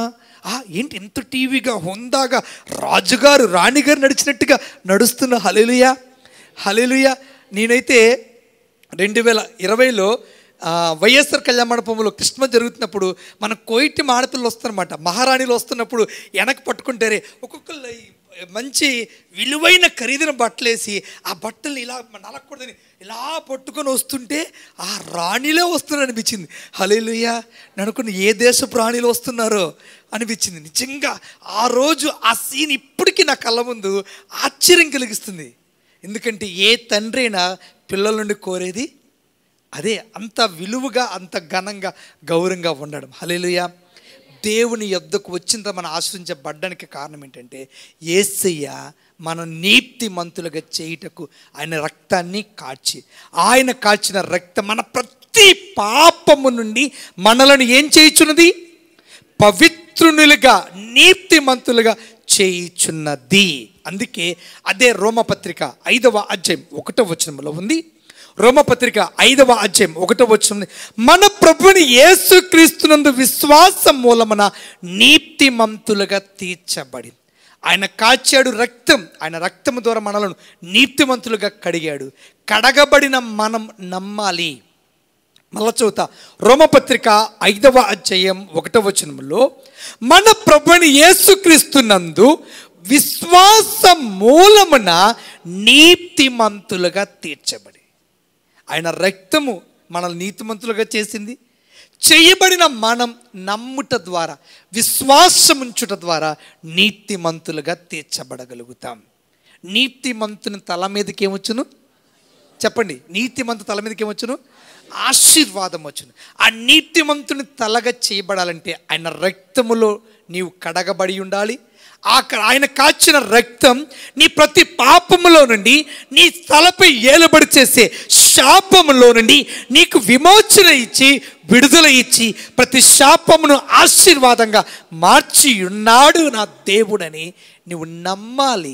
ఆ, ఏంటి ఎంత టీవీగా హుందాగా రాజుగారు రాణిగారు నడిచినట్టుగా నడుస్తున్న హలెలుయా హలెలుయా నేనైతే రెండు వేల ఇరవైలో ఆ, వైఎస్ఆర్ కళ్యాణ మండపంలో కృష్ణ జరుగుతున్నప్పుడు మన కోయిటి ఆడపిల్లలు వస్తారన్నమాట మహారాణిలు వస్తున్నప్పుడు వెనక పట్టుకుంటారే ఒక్కొక్కళ్ళు ఈ మంచి విలువైన ఖరీదైన బట్టలేసి ఆ బట్టలు ఇలా నలకూడదని ఇలా పట్టుకొని వస్తుంటే ఆ రాణిలే వస్తున్నారు అనిపించింది హలేలుయ్యా అనుకుని ఏ దేశపు రాణిలు వస్తున్నారో అనిపించింది నిజంగా ఆ రోజు ఆ సీన్ ఇప్పటికీ నా కళ్ళ ముందు ఆశ్చర్యం కలిగిస్తుంది ఎందుకంటే ఏ తండ్రి అయినా పిల్లల నుండి కోరేది అదే అంత విలువగా అంత ఘనంగా గౌరవంగా ఉండడం హలేలుయా దేవుని యొద్దకు వచ్చిన మనం ఆశ్రయించబడ్డానికి కారణం ఏంటంటే ఏసయ్య మనం నీతిమంతులుగా చేయుటకు ఆయన రక్తాన్ని కాచి ఆయన కాచిన రక్తం మన ప్రతి పాపము నుండి మనలను ఏం చేయుచున్నది పవిత్రునులుగా నీతిమంతులుగా చేయుచున్నది అందుకే అదే రోమపత్రిక ఐదవ అధ్యాయం ఒకటో వచనంలో ఉంది రోమపత్రిక ఐదవ అధ్యాయం ఒకటో వచనం మన ప్రభుని యేసుక్రీస్తునందు విశ్వాసం మూలమున నీతిమంతులుగా తీర్చబడింది ఆయన కాచాడు రక్తం ఆయన రక్తము ద్వారా మనలను నీతిమంతులుగా కడిగాడు కడగబడిన మనం నమ్మాలి మళ్ళా చదువుతా రోమపత్రిక ఐదవ అధ్యాయం ఒకటవ వచనంలో మన ప్రభుని యేసుక్రీస్తునందు విశ్వాస మూలమున నీతిమంతులుగా తీర్చబడి ఆయన రక్తము మనల్ని నీతిమంతులుగా చేసింది చేయబడిన మనం నమ్ముట ద్వారా విశ్వాసముంచుట ద్వారా నీతిమంతులుగా తీర్చబడగలుగుతాం నీతిమంతుని తల మీదకి ఏమొచ్చును చెప్పండి నీతిమంతు తల మీదకి ఏమొచ్చును ఆశీర్వాదం వచ్చును ఆ నీతిమంతుని తలగా చేయబడాలంటే ఆయన రక్తములో నీవు కడగబడి ఉండాలి ఆ క- ఆయన కాచిన రక్తం నీ ప్రతి పాపములో నుండి నీ తలపై ఏలుబడి చేసే శాపములో నుండి నీకు విమోచన ఇచ్చి విడుదల ఇచ్చి ప్రతి శాపమును ఆశీర్వాదంగా మార్చి ఉన్నాడు నా దేవుడని నువ్వు నమ్మాలి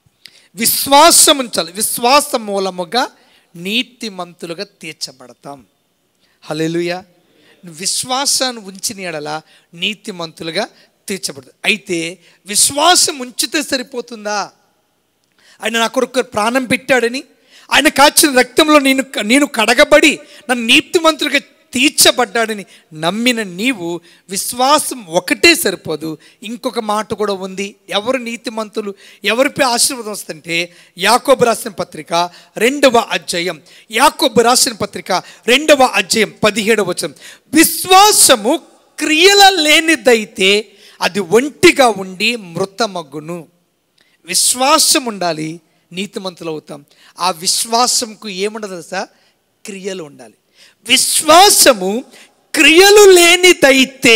విశ్వాసం ఉంచాలి విశ్వాస మూలముగా నీతిమంతులుగా తీర్చబడతాం హల్లెలూయా విశ్వాసాన్ని ఉంచిన ఎడల నీతిమంతులుగా తీర్చబడదు అయితే విశ్వాసం ఉంచితే సరిపోతుందా ఆయన నా కొరకు ప్రాణం పెట్టాడని ఆయన కాచిన రక్తంలో నేను నేను కడగబడి నన్ను నీతిమంతులుగా తీర్చబడ్డాడని నమ్మిన నీవు విశ్వాసం ఒకటే సరిపోదు ఇంకొక మాట కూడా ఉంది ఎవరు నీతిమంతులు ఎవరిపై ఆశీర్వాదం వస్తుంటే యాకోబు రాసిన పత్రిక రెండవ అధ్యాయం యాకోబు రాసిన పత్రిక రెండవ అధ్యాయం పదిహేడవ వచనం విశ్వాసము క్రియల లేనిదైతే అది ఒంటిగా ఉండి మృతమగ్గును విశ్వాసం ఉండాలి నీతిమంతులు అవుతాం ఆ విశ్వాసంకు ఏముండదు తెలుసా క్రియలు ఉండాలి విశ్వాసము క్రియలు లేనిదైతే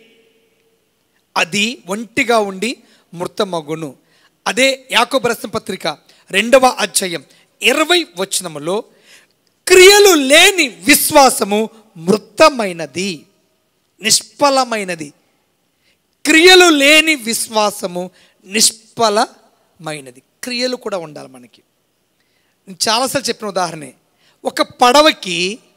అది ఒంటిగా ఉండి మృతమగును అదే యాకోబు రసం పత్రిక రెండవ అధ్యాయం ఇరవై వచనములో క్రియలు లేని విశ్వాసము మృతమైనది నిష్ఫలమైనది క్రియలు లేని విశ్వాసము నిష్ఫలమైనది క్రియలు కూడా ఉండాలి మనకి నేను చాలాసార్లు చెప్పిన ఉదాహరణే ఒక పడవకి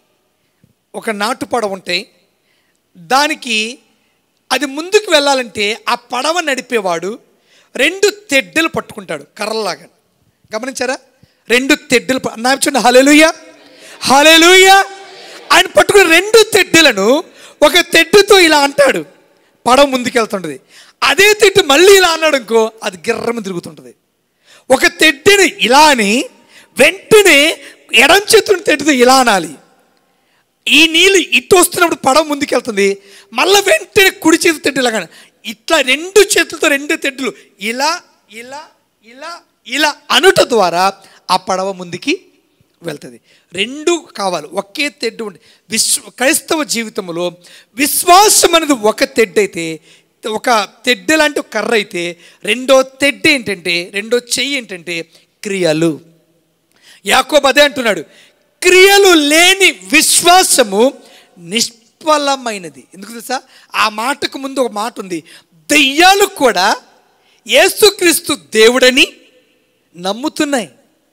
ఒక నాటు పడవ ఉంటే దానికి అది ముందుకు వెళ్ళాలంటే ఆ పడవ నడిపేవాడు రెండు తెడ్డలు పట్టుకుంటాడు కర్రలాగా గమనించారా రెండు తెడ్డలు ప- నా చూడండి హలెలుయ హలెలుయ ఆయన పట్టుకున్న రెండు తెడ్డలను ఒక తెడ్డుతో ఇలా అంటాడు పడవ ముందుకు వెళ్తుంటుంది అదే తెడ్డు మళ్ళీ ఇలా అన్నాడు అనుకో అది గిర్రమ తిరుగుతుంటుంది ఒక తెడ్డుని ఇలా అని వెంటనే ఎడం చేతుని తెడ్డుతో ఇలా అనాలి ఈ నీళ్ళు ఇటు వస్తున్నప్పుడు పడవ ముందుకెళ్తుంది మళ్ళీ వెంటనే కుడి చేతి తెడ్డు ఇలాగా ఇట్లా రెండు చేతులతో రెండు తెడ్డులు ఇలా ఇలా ఇలా ఇలా అనుట ద్వారా ఆ పడవ ముందుకి వెళ్తుంది రెండు కావాలి ఒకే తెడ్డు ఉండి విశ్వ క్రైస్తవ జీవితంలో విశ్వాసం అనేది ఒక తెడ్డు అయితే ఒక తెడ్డు లాంటి ఒక కర్ర అయితే రెండో తెడ్డు ఏంటంటే రెండో చెయ్యి ఏంటంటే క్రియలు యాకోబు అదే అంటున్నాడు క్రియలు లేని విశ్వాసము నిష్ఫలమైనది ఎందుకు తెలుసా ఆ మాటకు ముందు ఒక మాట ఉంది దెయ్యాలు కూడా యేసుక్రీస్తు దేవుడని నమ్ముతున్నాయి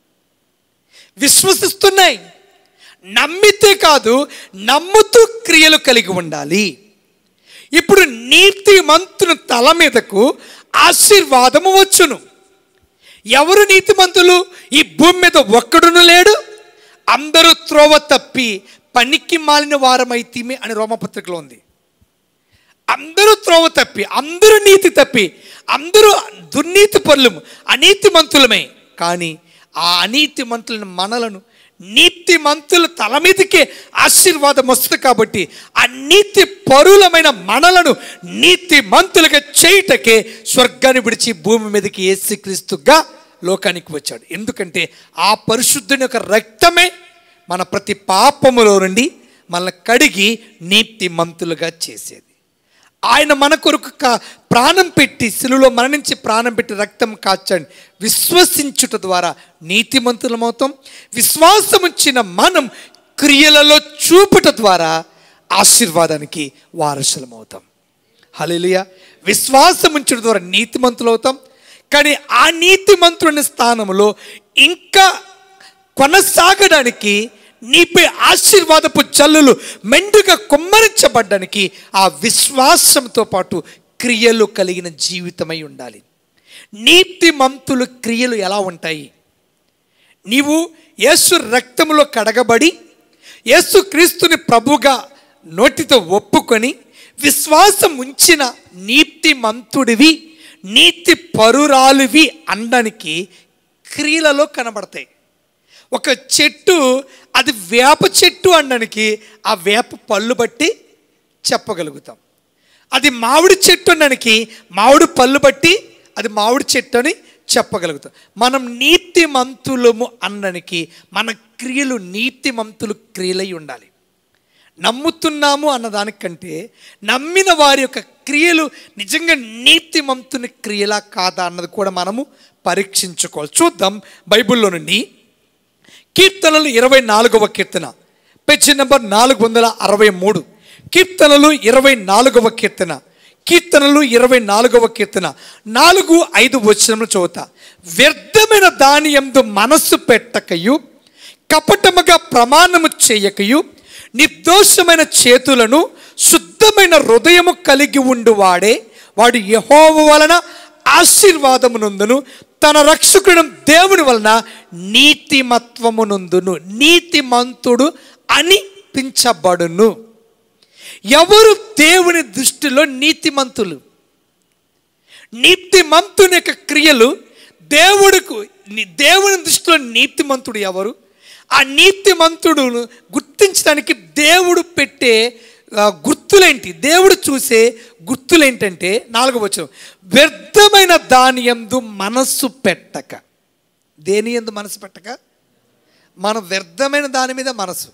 విశ్వసిస్తున్నాయి నమ్మితే కాదు నమ్ముతూ క్రియలు కలిగి ఉండాలి ఇప్పుడు నీతిమంతుని తల మీదకు ఆశీర్వాదము వచ్చును ఎవరు నీతిమంతులు ఈ భూమి మీద ఒక్కడును లేడు అందరూ త్రోవ తప్పి పనికి మాలిన వారమైతిమి అని రోమపత్రికలో ఉంది అందరూ త్రోవ తప్పి అందరూ నీతి తప్పి అందరూ దుర్నీతి పనులు అనీతిమంతులమే కానీ ఆ అనీతిమంతులను మనలను నీతిమంతుల తల మీదకే ఆశీర్వాదం వస్తుంది కాబట్టి ఆ నీతి పరులమైన మనలను నీతిమంతులుగా చేయుటకే స్వర్గాన్ని విడిచి భూమి మీదకి యేసుక్రీస్తుగా లోకానికి వచ్చాడు ఎందుకంటే ఆ పరిశుద్ధుని యొక్క రక్తమే మన ప్రతి పాపములో నుండి మనల్ని కడిగి నీతిమంతులుగా చేసేది ఆయన మన కొరకు కా- ప్రాణం పెట్టి శిలులో మరణించి ప్రాణం పెట్టి రక్తం కాచండి విశ్వసించుట ద్వారా నీతిమంతులమవుతాం విశ్వాసం ఉంచిన మనం క్రియలలో చూపుట ద్వారా ఆశీర్వాదానికి వారసులమవుతాం హల్లెలూయా విశ్వాసం ఉంచడం ద్వారా నీతిమంతులు అవుతాం కానీ ఆ నీతిమంతుని స్థానంలో ఇంకా కొనసాగడానికి నీపై ఆశీర్వాదపు జల్లులు మెండుగా కుమ్మరించబడ్డానికి ఆ విశ్వాసంతో పాటు క్రియలు కలిగిన జీవితమై ఉండాలి నీతిమంతులు క్రియలు ఎలా ఉంటాయి నీవు యేసు రక్తములో కడగబడి యేసు క్రీస్తుని ప్రభుగా నోటితో ఒప్పుకొని విశ్వాసం ఉంచిన నీతిమంతుడివి నీతి పరురాలువి అనడానికి క్రియలలో కనబడతాయి ఒక చెట్టు అది వేప చెట్టు అనడానికి ఆ వేప పళ్ళు బట్టి చెప్పగలుగుతాం అది మామిడి చెట్టు అనడానికి మామిడి పళ్ళు బట్టి అది మామిడి చెట్టు అని చెప్పగలుగుతాం మనం నీతిమంతులము అనడానికి మన క్రియలు నీతిమంతులు క్రియలై ఉండాలి నమ్ముతున్నాము అన్న దానికంటే నమ్మిన వారి యొక్క క్రియలు నిజంగా నీతిమంతుని క్రియలా కాదా అన్నది కూడా మనము పరీక్షించుకోవాలి చూద్దాం బైబిల్లో నుండి కీర్తనలు ఇరవై నాలుగవ కీర్తన పేజీ నెంబర్ నాలుగు వందల అరవై మూడు కీర్తనలు ఇరవై నాలుగవ కీర్తన కీర్తనలు ఇరవై నాలుగవ కీర్తన నాలుగు ఐదు వచనములు చదువుతా వ్యర్థమైన దాని యందు మనస్సు పెట్టకయు కపటముగా ప్రమాణము చేయకయు నిర్దోషమైన చేతులను శుద్ధమైన హృదయము కలిగి ఉండువాడే వాడు యహోవ వలన ఆశీర్వాదమునందును తన రక్షకుడు దేవుని వలన నీతిమత్వమునందును నీతిమంతుడు అనిపించబడును ఎవరు దేవుని దృష్టిలో నీతిమంతులు నీతిమంతుని యొక్క క్రియలు దేవుడుకు ని- దేవుని దృష్టిలో నీతిమంతుడు ఎవరు ఆ నీతిమంతుడును గుర్తించడానికి దేవుడు పెట్టే ఆ, గుర్తులేంటి దేవుడు చూసే గుర్తులేంటంటే నాలుగో వచ్చం వ్యర్థమైన దాని యందు మనస్సు పెట్టక దేని ఎందు మనసు పెట్టక మన వ్యర్థమైన దాని మీద మనసు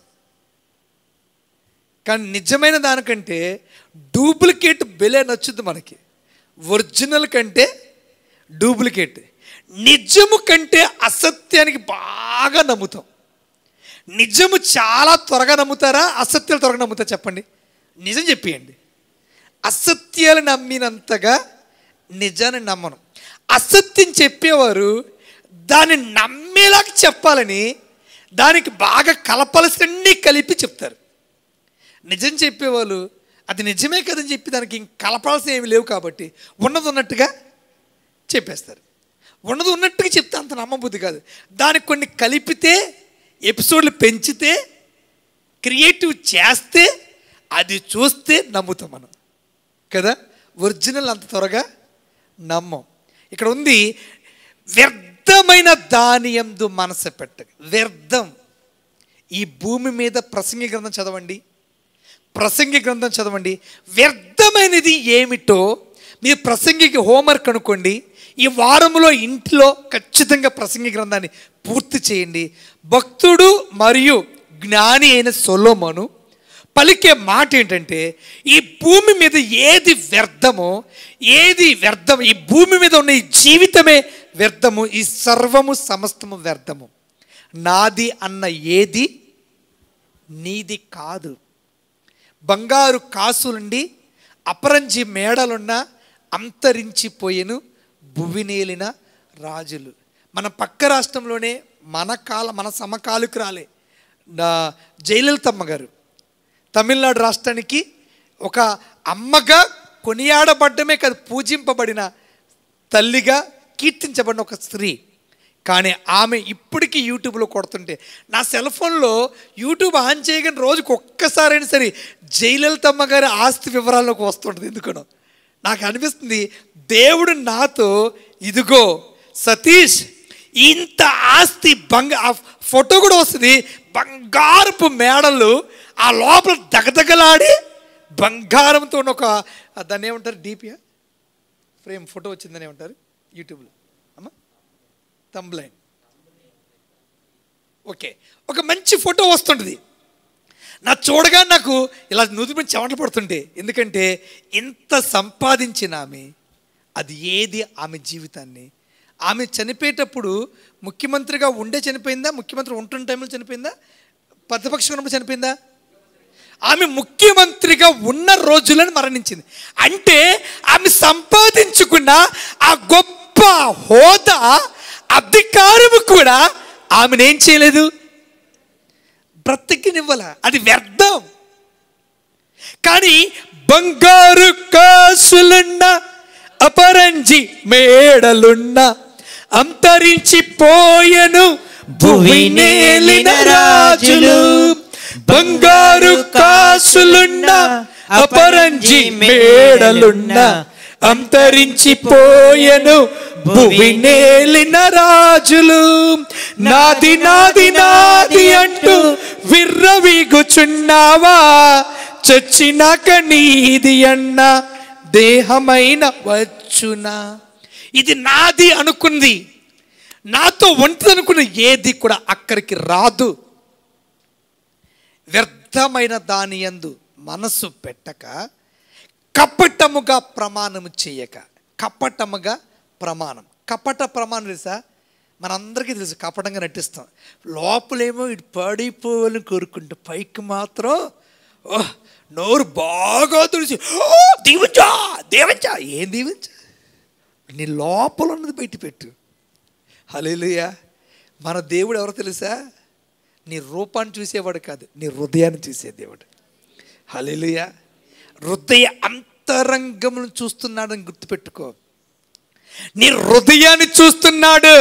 కానీ నిజమైన దానికంటే డూప్లికేట్ బెలే నచ్చుద్ది మనకి ఒరిజినల్ కంటే డూప్లికేట్ నిజము కంటే అసత్యానికి బాగా నమ్ముతాం నిజము చాలా త్వరగా నమ్ముతారా అసత్యాలు త్వరగా నమ్ముతారా చెప్పండి నిజం చెప్పేయండి అసత్యాలు నమ్మినంతగా నిజాన్ని నమ్మను అసత్యం చెప్పేవారు దాన్ని నమ్మేలాగా చెప్పాలని దానికి బాగా కలపలసినన్ని కలిపి చెప్తారు నిజం చెప్పేవాళ్ళు అది నిజమే కదని చెప్పి దానికి ఇంక కలపాల్సిన ఏమి లేవు కాబట్టి ఉన్నది ఉన్నట్టుగా చెప్పేస్తారు ఉన్నది ఉన్నట్టుగా చెప్తే అంత నమ్మబుద్ధి కాదు దానికి కొన్ని కలిపితే ఎపిసోడ్లు పెంచితే క్రియేటివ్ చేస్తే అది చూస్తే నమ్ముతాం మనం కదా ఒరిజినల్ అంత త్వరగా నమ్మం ఇక్కడ ఉంది వ్యర్థమైన దానియందు మనసు పెట్టక వ్యర్థం ఈ భూమి మీద ప్రసంగి గ్రంథం చదవండి ప్రసంగి గ్రంథం చదవండి వ్యర్థమైనది ఏమిటో మీరు ప్రసంగికి హోంవర్క్ అనుకోండి ఈ వారంలో ఇంట్లో ఖచ్చితంగా ప్రసంగి గ్రంథాన్ని పూర్తి చేయండి భక్తుడు మరియు జ్ఞాని అయిన సొలోమోను పలికే మాట ఏంటంటే ఈ భూమి మీద ఏది వ్యర్థమో ఏది వ్యర్థం ఈ భూమి మీద ఉన్న ఈ జీవితమే వ్యర్థము ఈ సర్వము సమస్తము వ్యర్థము నాది అన్న ఏది నీది కాదు బంగారు కాసులుండి అపరంజి మేడలున్న అంతరించిపోయెను భువినేలిన రాజులు మన పక్క రాష్ట్రంలోనే మన కాల మన సమకాలికురాలే నా జయలలితమ్మ గారు తమిళనాడు రాష్ట్రానికి ఒక అమ్మగా కొనియాడబడ్డమే కాదు పూజింపబడిన తల్లిగా కీర్తించబడిన ఒక స్త్రీ కానీ ఆమె ఇప్పటికీ యూట్యూబ్లో కొడుతుంటే నా సెల్ ఫోన్లో యూట్యూబ్ ఆన్ చేయగానే రోజుకు ఒక్కసారైనా సరే జయలలితమ్మ గారి ఆస్తి వివరాల్లోకి వస్తుంటుంది ఎందుకనో నాకు అనిపిస్తుంది దేవుడు నాతో ఇదిగో సతీష్ ఇంత ఆస్తి బంగ ఆ ఫోటో కూడా వస్తుంది బంగారపు మేడలు ఆ లోపల దగదగలాడి బంగారంతో ఉన్న ఒక దాన్ని ఏమంటారు డీపీయా ఫ్రేమ్ ఫోటో వచ్చిందని ఏమంటారు యూట్యూబ్లో అమ్మా తంబ్లైన్ ఓకే ఒక మంచి ఫోటో వస్తుంటుంది నా చూడగా నాకు ఇలా నుదురు మీద చెమటలు పడుతుంటే ఎందుకంటే ఇంత సంపాదించిన ఆమె అది ఏది ఆమె జీవితాన్ని ఆమె చనిపోయేటప్పుడు ముఖ్యమంత్రిగా ఉండే చనిపోయిందా ముఖ్యమంత్రి ఉంటున్న టైంలో చనిపోయిందా ప్రతిపక్షం ఉన్నప్పుడు చనిపోయిందా ఆమె ముఖ్యమంత్రిగా ఉన్న రోజులను మరణించింది అంటే ఆమె సంపాదించుకున్న ఆ గొప్ప గొప్ప హోదా అధికారము కూడా ఆమెనేం చేయలేదు బ్రతికినివ్వల అది వ్యర్థం కానీ బంగారు కాసులున్న అపరంజి మేడలున్న అంతరించిపోయెను భూమి నేలిన రాజులు బంగారు కాసులున్న అపరంజి మేడలున్న అంతరించిపోయెను భూమి నేలిన రాజులు నాది నాది నాది అంటూ విర్రవీగుచున్నావా చచ్చినాక నీది అన్న దేహమైన వచ్చునా ఇది నాది అనుకుంది నాతో ఒంటది అనుకున్న ఏది కూడా అక్కడికి రాదు వ్యర్థమైన దాని యందు మనసు పెట్టక కపటముగా ప్రమాణము చేయక కపటముగా ప్రమాణం కపట ప్రమాణం తెలుసా మనందరికీ తెలుసు కపటంగా నటిస్తాం లోపలేమో ఇటు పడిపోవాలని కోరుకుంటూ పైకి మాత్రం ఓహ్ నోరు బాగా తుడిచి "ఓ, దీవించా దీవించా ఏం దీవించా నీ లోపల ఉన్నది బయట పెట్టు హలేలుయా మన దేవుడు ఎవరో తెలుసా నీ రూపాన్ని చూసేవాడు కాదు నీ హృదయాన్ని చూసే దేవుడు హలేలుయా హృదయ అంతరంగమును చూస్తున్నాడని గుర్తుపెట్టుకో నీ హృదయాన్ని చూస్తున్నాడు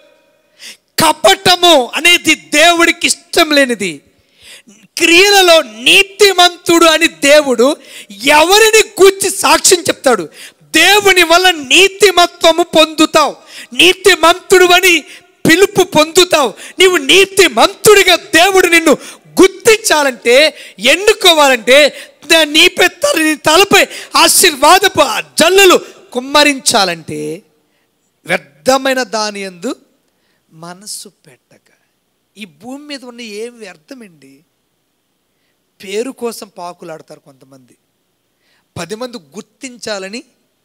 కపటము అనేది దేవుడికి ఇష్టం లేనిది క్రియలలో నీతిమంతుడు అని దేవుడు ఎవరిని కూర్చి సాక్ష్యం చెప్తాడు దేవుని వల్ల నీతిమత్వము పొందుతావు నీతిమంతుడు అని పిలుపు పొందుతావు నీవు నీతిమంతుడిగా దేవుడు నిన్ను గుర్తించాలంటే ఎన్నుకోవాలంటే ద- నీ పెద్ద నీ తలపై ఆశీర్వాదపు ఆ జల్లులు కుమ్మరించాలంటే వ్యర్థమైన దాని యందు మనస్సు పెట్టక ఈ భూమి మీద ఉన్న ఏం వ్యర్థమండి పేరు కోసం పాకులాడతారు కొంతమంది పది మంది గుర్తించాలని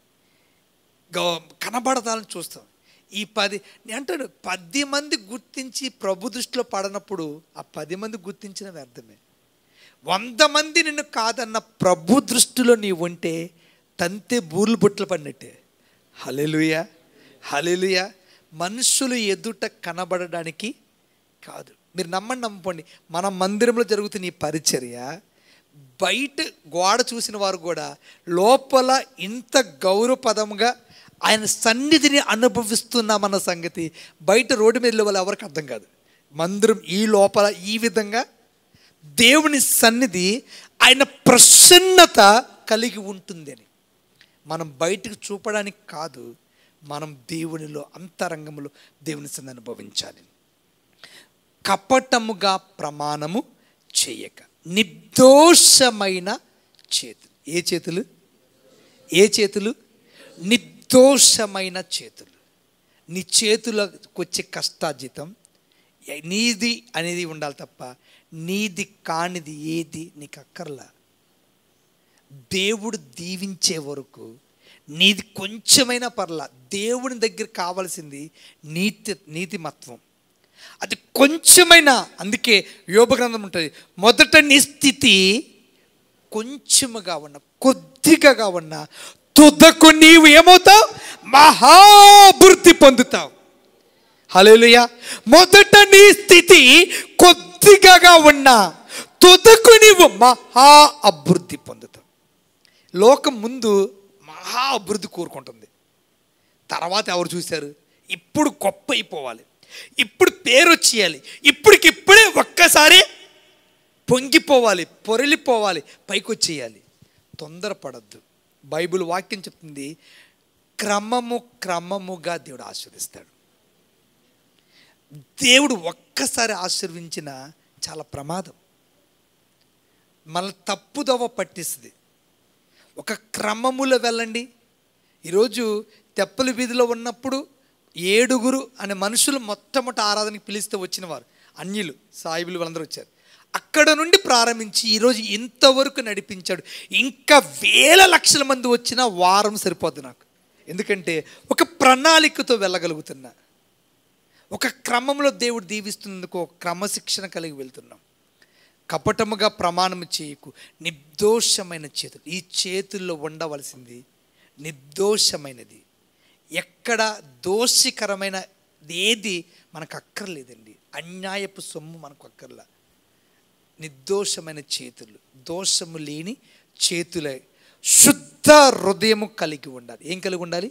గ- కనబడతాలని చూస్తాం ఈ పది నేను అంటాడు పది మంది గుర్తించి ప్రభు దృష్టిలో పడనప్పుడు ఆ పది మంది గుర్తించిన వ్యర్థమే వంద మంది నిన్ను కాదన్న ప్రభు దృష్టిలో నీవు ఉంటే తంతే బూర్లు బుట్టలు పడినట్టే హలెలుయ హలెలుయ మనుషులు ఎదుట కనబడడానికి కాదు మీరు నమ్మండి నమ్ముకోండి మన మందిరంలో జరుగుతున్న ఈ పరిచర్య బయట గోడ చూసిన వారు కూడా లోపల ఇంత గౌరవపదంగా ఆయన సన్నిధిని అనుభవిస్తున్నామన్న సంగతి బయట రోడ్డు మీద వెళ్ళే వాళ్ళు ఎవరికి అర్థం కాదు మందిరం ఈ లోపల ఈ విధంగా దేవుని సన్నిధి ఆయన ప్రసన్నత కలిగి ఉంటుంది అని మనం బయటకు చూపడానికి కాదు మనం దేవునిలో అంతరంగంలో దేవుని సన్నిధి అనుభవించాలి కపటముగా ప్రమాణము చేయక నిర్దోషమైన చేతులు ఏ చేతులు ఏ చేతులు నిర్దోషమైన చేతులు నీ చేతులకు వచ్చే కష్టార్జితం ఎ- నీది అనేది ఉండాలి తప్ప నీది కానిది ఏది నీకు అక్కర్లా దేవుడు దీవించే వరకు నీది కొంచెమైనా పర్లా దేవుని దగ్గర కావాల్సింది నీతి నీతిమత్వం అది కొంచెమైనా అందుకే యోగ గ్రంథం ఉంటుంది మొదట నీ స్థితి కొంచెముగా ఉన్న కొద్దిగా ఉన్న తుదకు నీవు ఏమవుతావు మహాభివృద్ధి పొందుతావు హల్లెలూయా మొదట నీ స్థితి కొద్దిగా ఉన్నా తుదకు నీవు మహా అభివృద్ధి పొందుతావు లోకం ముందు మహా అభివృద్ధి కోరుకుంటుంది తర్వాత ఎవరు చూశారు ఇప్పుడు గొప్ప అయిపోవాలి ఇప్పుడు పేరు వచ్చేయాలి ఇప్పటికిప్పుడే ఒక్కసారి పొంగిపోవాలి పొరలిపోవాలి పైకి వచ్చేయాలి తొందరపడద్దు బైబిల్ వాక్యం చెప్తుంది క్రమము క్రమముగా దేవుడు ఆశీర్వదిస్తాడు దేవుడు ఒక్కసారి ఆశీర్వించిన చాలా ప్రమాదం మన తప్పుదోవ పట్టిస్తుంది ఒక క్రమములో వెళ్ళండి ఈరోజు తెప్పల వీధిలో ఉన్నప్పుడు ఏడుగురు అనే మనుషులు మొట్టమొదటి ఆరాధనకి పిలిస్తే వచ్చిన వారు అన్యులు సాయిబులు వాళ్ళందరూ వచ్చారు అక్కడ నుండి ప్రారంభించి ఈరోజు ఇంతవరకు నడిపించాడు ఇంకా వేల లక్షల మంది వచ్చినా వారం సరిపోద్ది నాకు ఎందుకంటే ఒక ప్రణాళికతో వెళ్ళగలుగుతున్నా ఒక క్రమంలో దేవుడు దీవిస్తున్నందుకు ఒక క్రమశిక్షణ కలిగి వెళ్తున్నాం కపటముగా ప్రమాణం చేయకు నిర్దోషమైన చేతులు ఈ చేతుల్లో ఉండవలసింది నిర్దోషమైనది ఎక్కడ దోషికరమైన ఏది మనకు అక్కర్లేదండి అన్యాయపు సొమ్ము మనకు అక్కర్లా నిర్దోషమైన చేతులు దోషము లేని చేతులే శుద్ధ హృదయము కలిగి ఉండాలి ఏం కలిగి ఉండాలి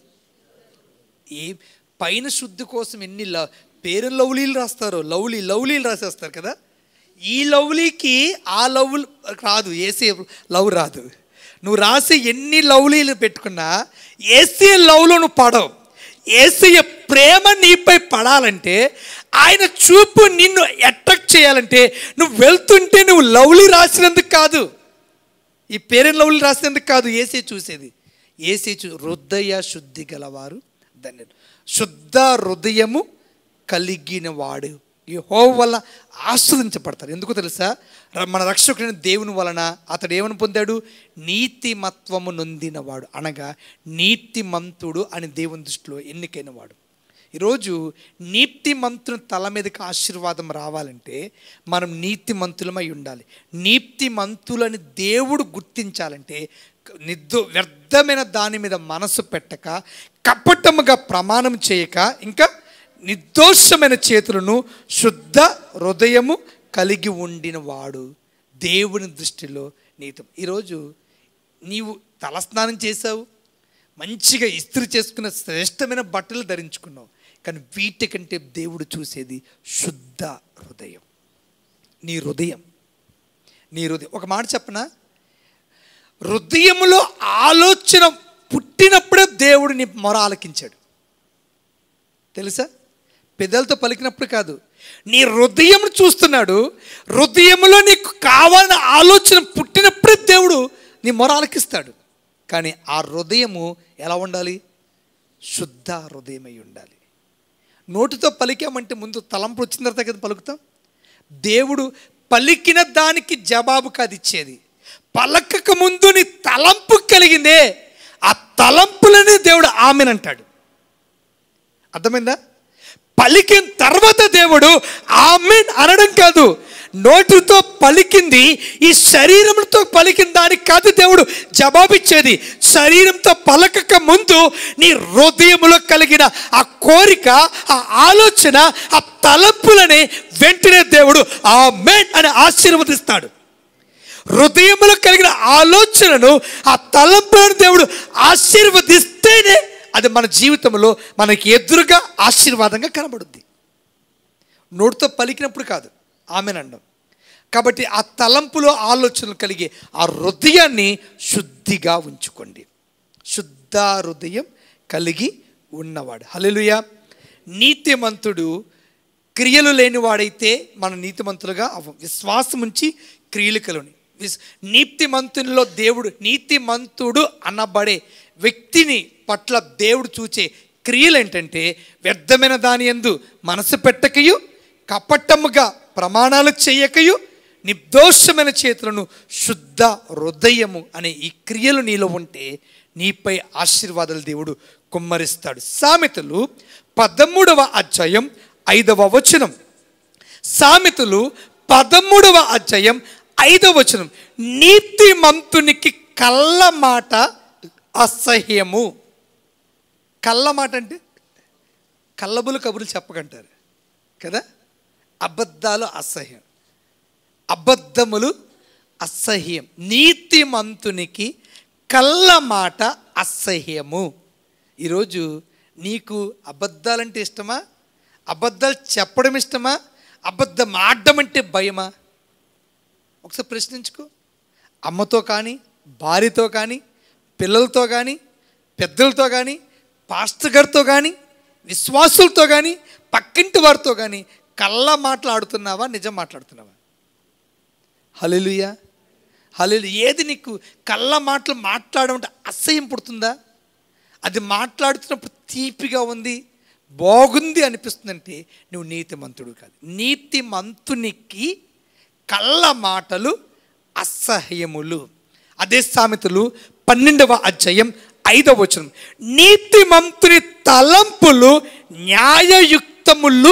ఏ పైన శుద్ధి కోసం ఎన్ని ల పేరు లవ్లీలు రాస్తారో లవ్లీ లవ్లీలు రాసేస్తారు కదా ఈ లవ్లీకి ఆ లవ్ రాదు ఏసీ లవ్ రాదు నువ్వు రాసి ఎన్ని లవ్లీలు పెట్టుకున్నా ఏసీ లవ్లో నువ్వు పడవు ఏసీయ ప్రేమ నీపై పడాలంటే ఆయన చూపు నిన్ను అట్రాక్ట్ చేయాలంటే నువ్వు వెళ్తుంటే నువ్వు లవ్లీ రాసినందుకు కాదు ఈ పేరెంట్ లవ్లు రాసినందుకు కాదు ఏసీ చూసేది ఏసీ చూ హృదయ శుద్ధి గలవారు ధన్యులు శుద్ధ హృదయము కలిగిన వాడు ఈ హో వల్ల ఆస్వాదించబడతారు ఎందుకు తెలుసా ర- మన రక్షకుడైన దేవుని వలన అతడు ఏమని పొందాడు నీతిమత్వము నొందినవాడు అనగా నీతిమంతుడు అని దేవుని దృష్టిలో ఎన్నికైన వాడు ఈరోజు నీతిమంతుని తల మీదకి ఆశీర్వాదం రావాలంటే మనం నీతిమంతులమై ఉండాలి నీతిమంతులని దేవుడు గుర్తించాలంటే నిర్దో వ్యర్థమైన దాని మీద మనసు పెట్టక కపటముగా ప్రమాణం చేయక ఇంకా నిర్దోషమైన చేతులను శుద్ధ హృదయము కలిగి ఉండిన వాడు దేవుని దృష్టిలో నీతం ఈరోజు నీవు తలస్నానం చేసావు మంచిగా ఇస్త్రీ చేసుకున్న శ్రేష్టమైన బట్టలు ధరించుకున్నావు కానీ వీటికంటే దేవుడు చూసేది శుద్ధ హృదయం నీ హృదయం నీ హృదయం ఒక మాట చెప్పనా హృదయములో ఆలోచన పుట్టినప్పుడే దేవుడు నీ మొర ఆలకించాడు తెలుసా పెద్దలతో పలికినప్పుడు కాదు నీ హృదయం చూస్తున్నాడు హృదయంలో నీకు కావాలన్న ఆలోచన పుట్టినప్పుడే దేవుడు నీ మొర ఆలకిస్తాడు కానీ ఆ హృదయము ఎలా ఉండాలి శుద్ధ హృదయమై ఉండాలి నోటితో పలికామంటే ముందు తలంపు వచ్చిన తర్వాత కదా పలుకుతాం దేవుడు పలికిన దానికి జవాబు కాదు ఇచ్చేది పలకక ముందు నీ తలంపు కలిగిందే ఆ తలంపులనే దేవుడు ఆమెనంటాడు అర్థమైందా పలికిన తర్వాత దేవుడు ఆమెన్ అనడం కాదు నోటితో పలికింది ఈ శరీరంతో పలికిన దానికి కాదు దేవుడు జవాబిచ్చేది శరీరంతో పలకక ముందు నీ హృదయములో కలిగిన ఆ కోరిక ఆ ఆలోచన ఆ తలంపులని వెంటనే దేవుడు ఆమెన్ అని ఆశీర్వదిస్తాడు హృదయంలో కలిగిన ఆలోచనను ఆ తలంపులను దేవుడు ఆశీర్వదిస్తేనే అది మన జీవితంలో మనకి ఎదురుగా ఆశీర్వాదంగా కనబడుద్ది నోటితో పలికినప్పుడు కాదు ఆమెనండం కాబట్టి ఆ తలంపులో ఆలోచనలు కలిగి ఆ హృదయాన్ని శుద్ధిగా ఉంచుకోండి శుద్ధ హృదయం కలిగి ఉన్నవాడు హల్లెలూయా నీతిమంతుడు క్రియలు లేనివాడైతే మన నీతిమంతులుగా అవ్వం విశ్వాసం ఉంచి క్రియలు కలుని విస్ నీతిమంతునిలో దేవుడు నీతిమంతుడు అనబడే వ్యక్తిని పట్ల దేవుడు చూచే క్రియలు ఏంటంటే వ్యర్థమైన దాని ఎందు మనసు పెట్టకయు కపటముగా ప్రమాణాలు చేయకయు నిర్దోషమైన చేతులను శుద్ధ హృదయము అనే ఈ క్రియలు నీలో ఉంటే నీపై ఆశీర్వాదాలు దేవుడు కుమ్మరిస్తాడు సామెతలు పదమూడవ అధ్యాయం ఐదవ వచనం సామెతలు పదమూడవ అధ్యాయం ఐదవ వచనం నీతిమంతునికి కళ్ళ మాట అసహ్యము కళ్ళ మాట అంటే కళ్ళబులు కబుర్లు చెప్పకంటారు కదా అబద్ధాలు అసహ్యం అబద్ధములు అసహ్యం నీతిమంతునికి కళ్ళ మాట అసహ్యము ఈరోజు నీకు అబద్ధాలంటే ఇష్టమా అబద్ధాలు చెప్పడం ఇష్టమా అబద్ధం ఆడడం అంటే భయమా ఒకసారి ప్రశ్నించుకో అమ్మతో కానీ భార్యతో కానీ పిల్లలతో కానీ పెద్దలతో కానీ పాస్టర్ గారితో కానీ విశ్వాసులతో కానీ పక్కింటి వారితో కానీ కళ్ళ మాట్లాడుతున్నావా నిజం మాట్లాడుతున్నావా హలెలుయా హలెలు ఏది నీకు కళ్ళ మాటలు మాట్లాడడం అంటే అసహ్యం పుడుతుందా అది మాట్లాడుతున్నప్పుడు తీపిగా ఉంది బాగుంది అనిపిస్తుందంటే నువ్వు నీతిమంతుడు కాదు నీతిమంతునికి కళ్ళ మాటలు అసహ్యములు అదే సామెతలు పన్నెండవ అధ్యాయం ఐదవ వచనం నీతిమంతుని తలంపులు న్యాయయుక్తములు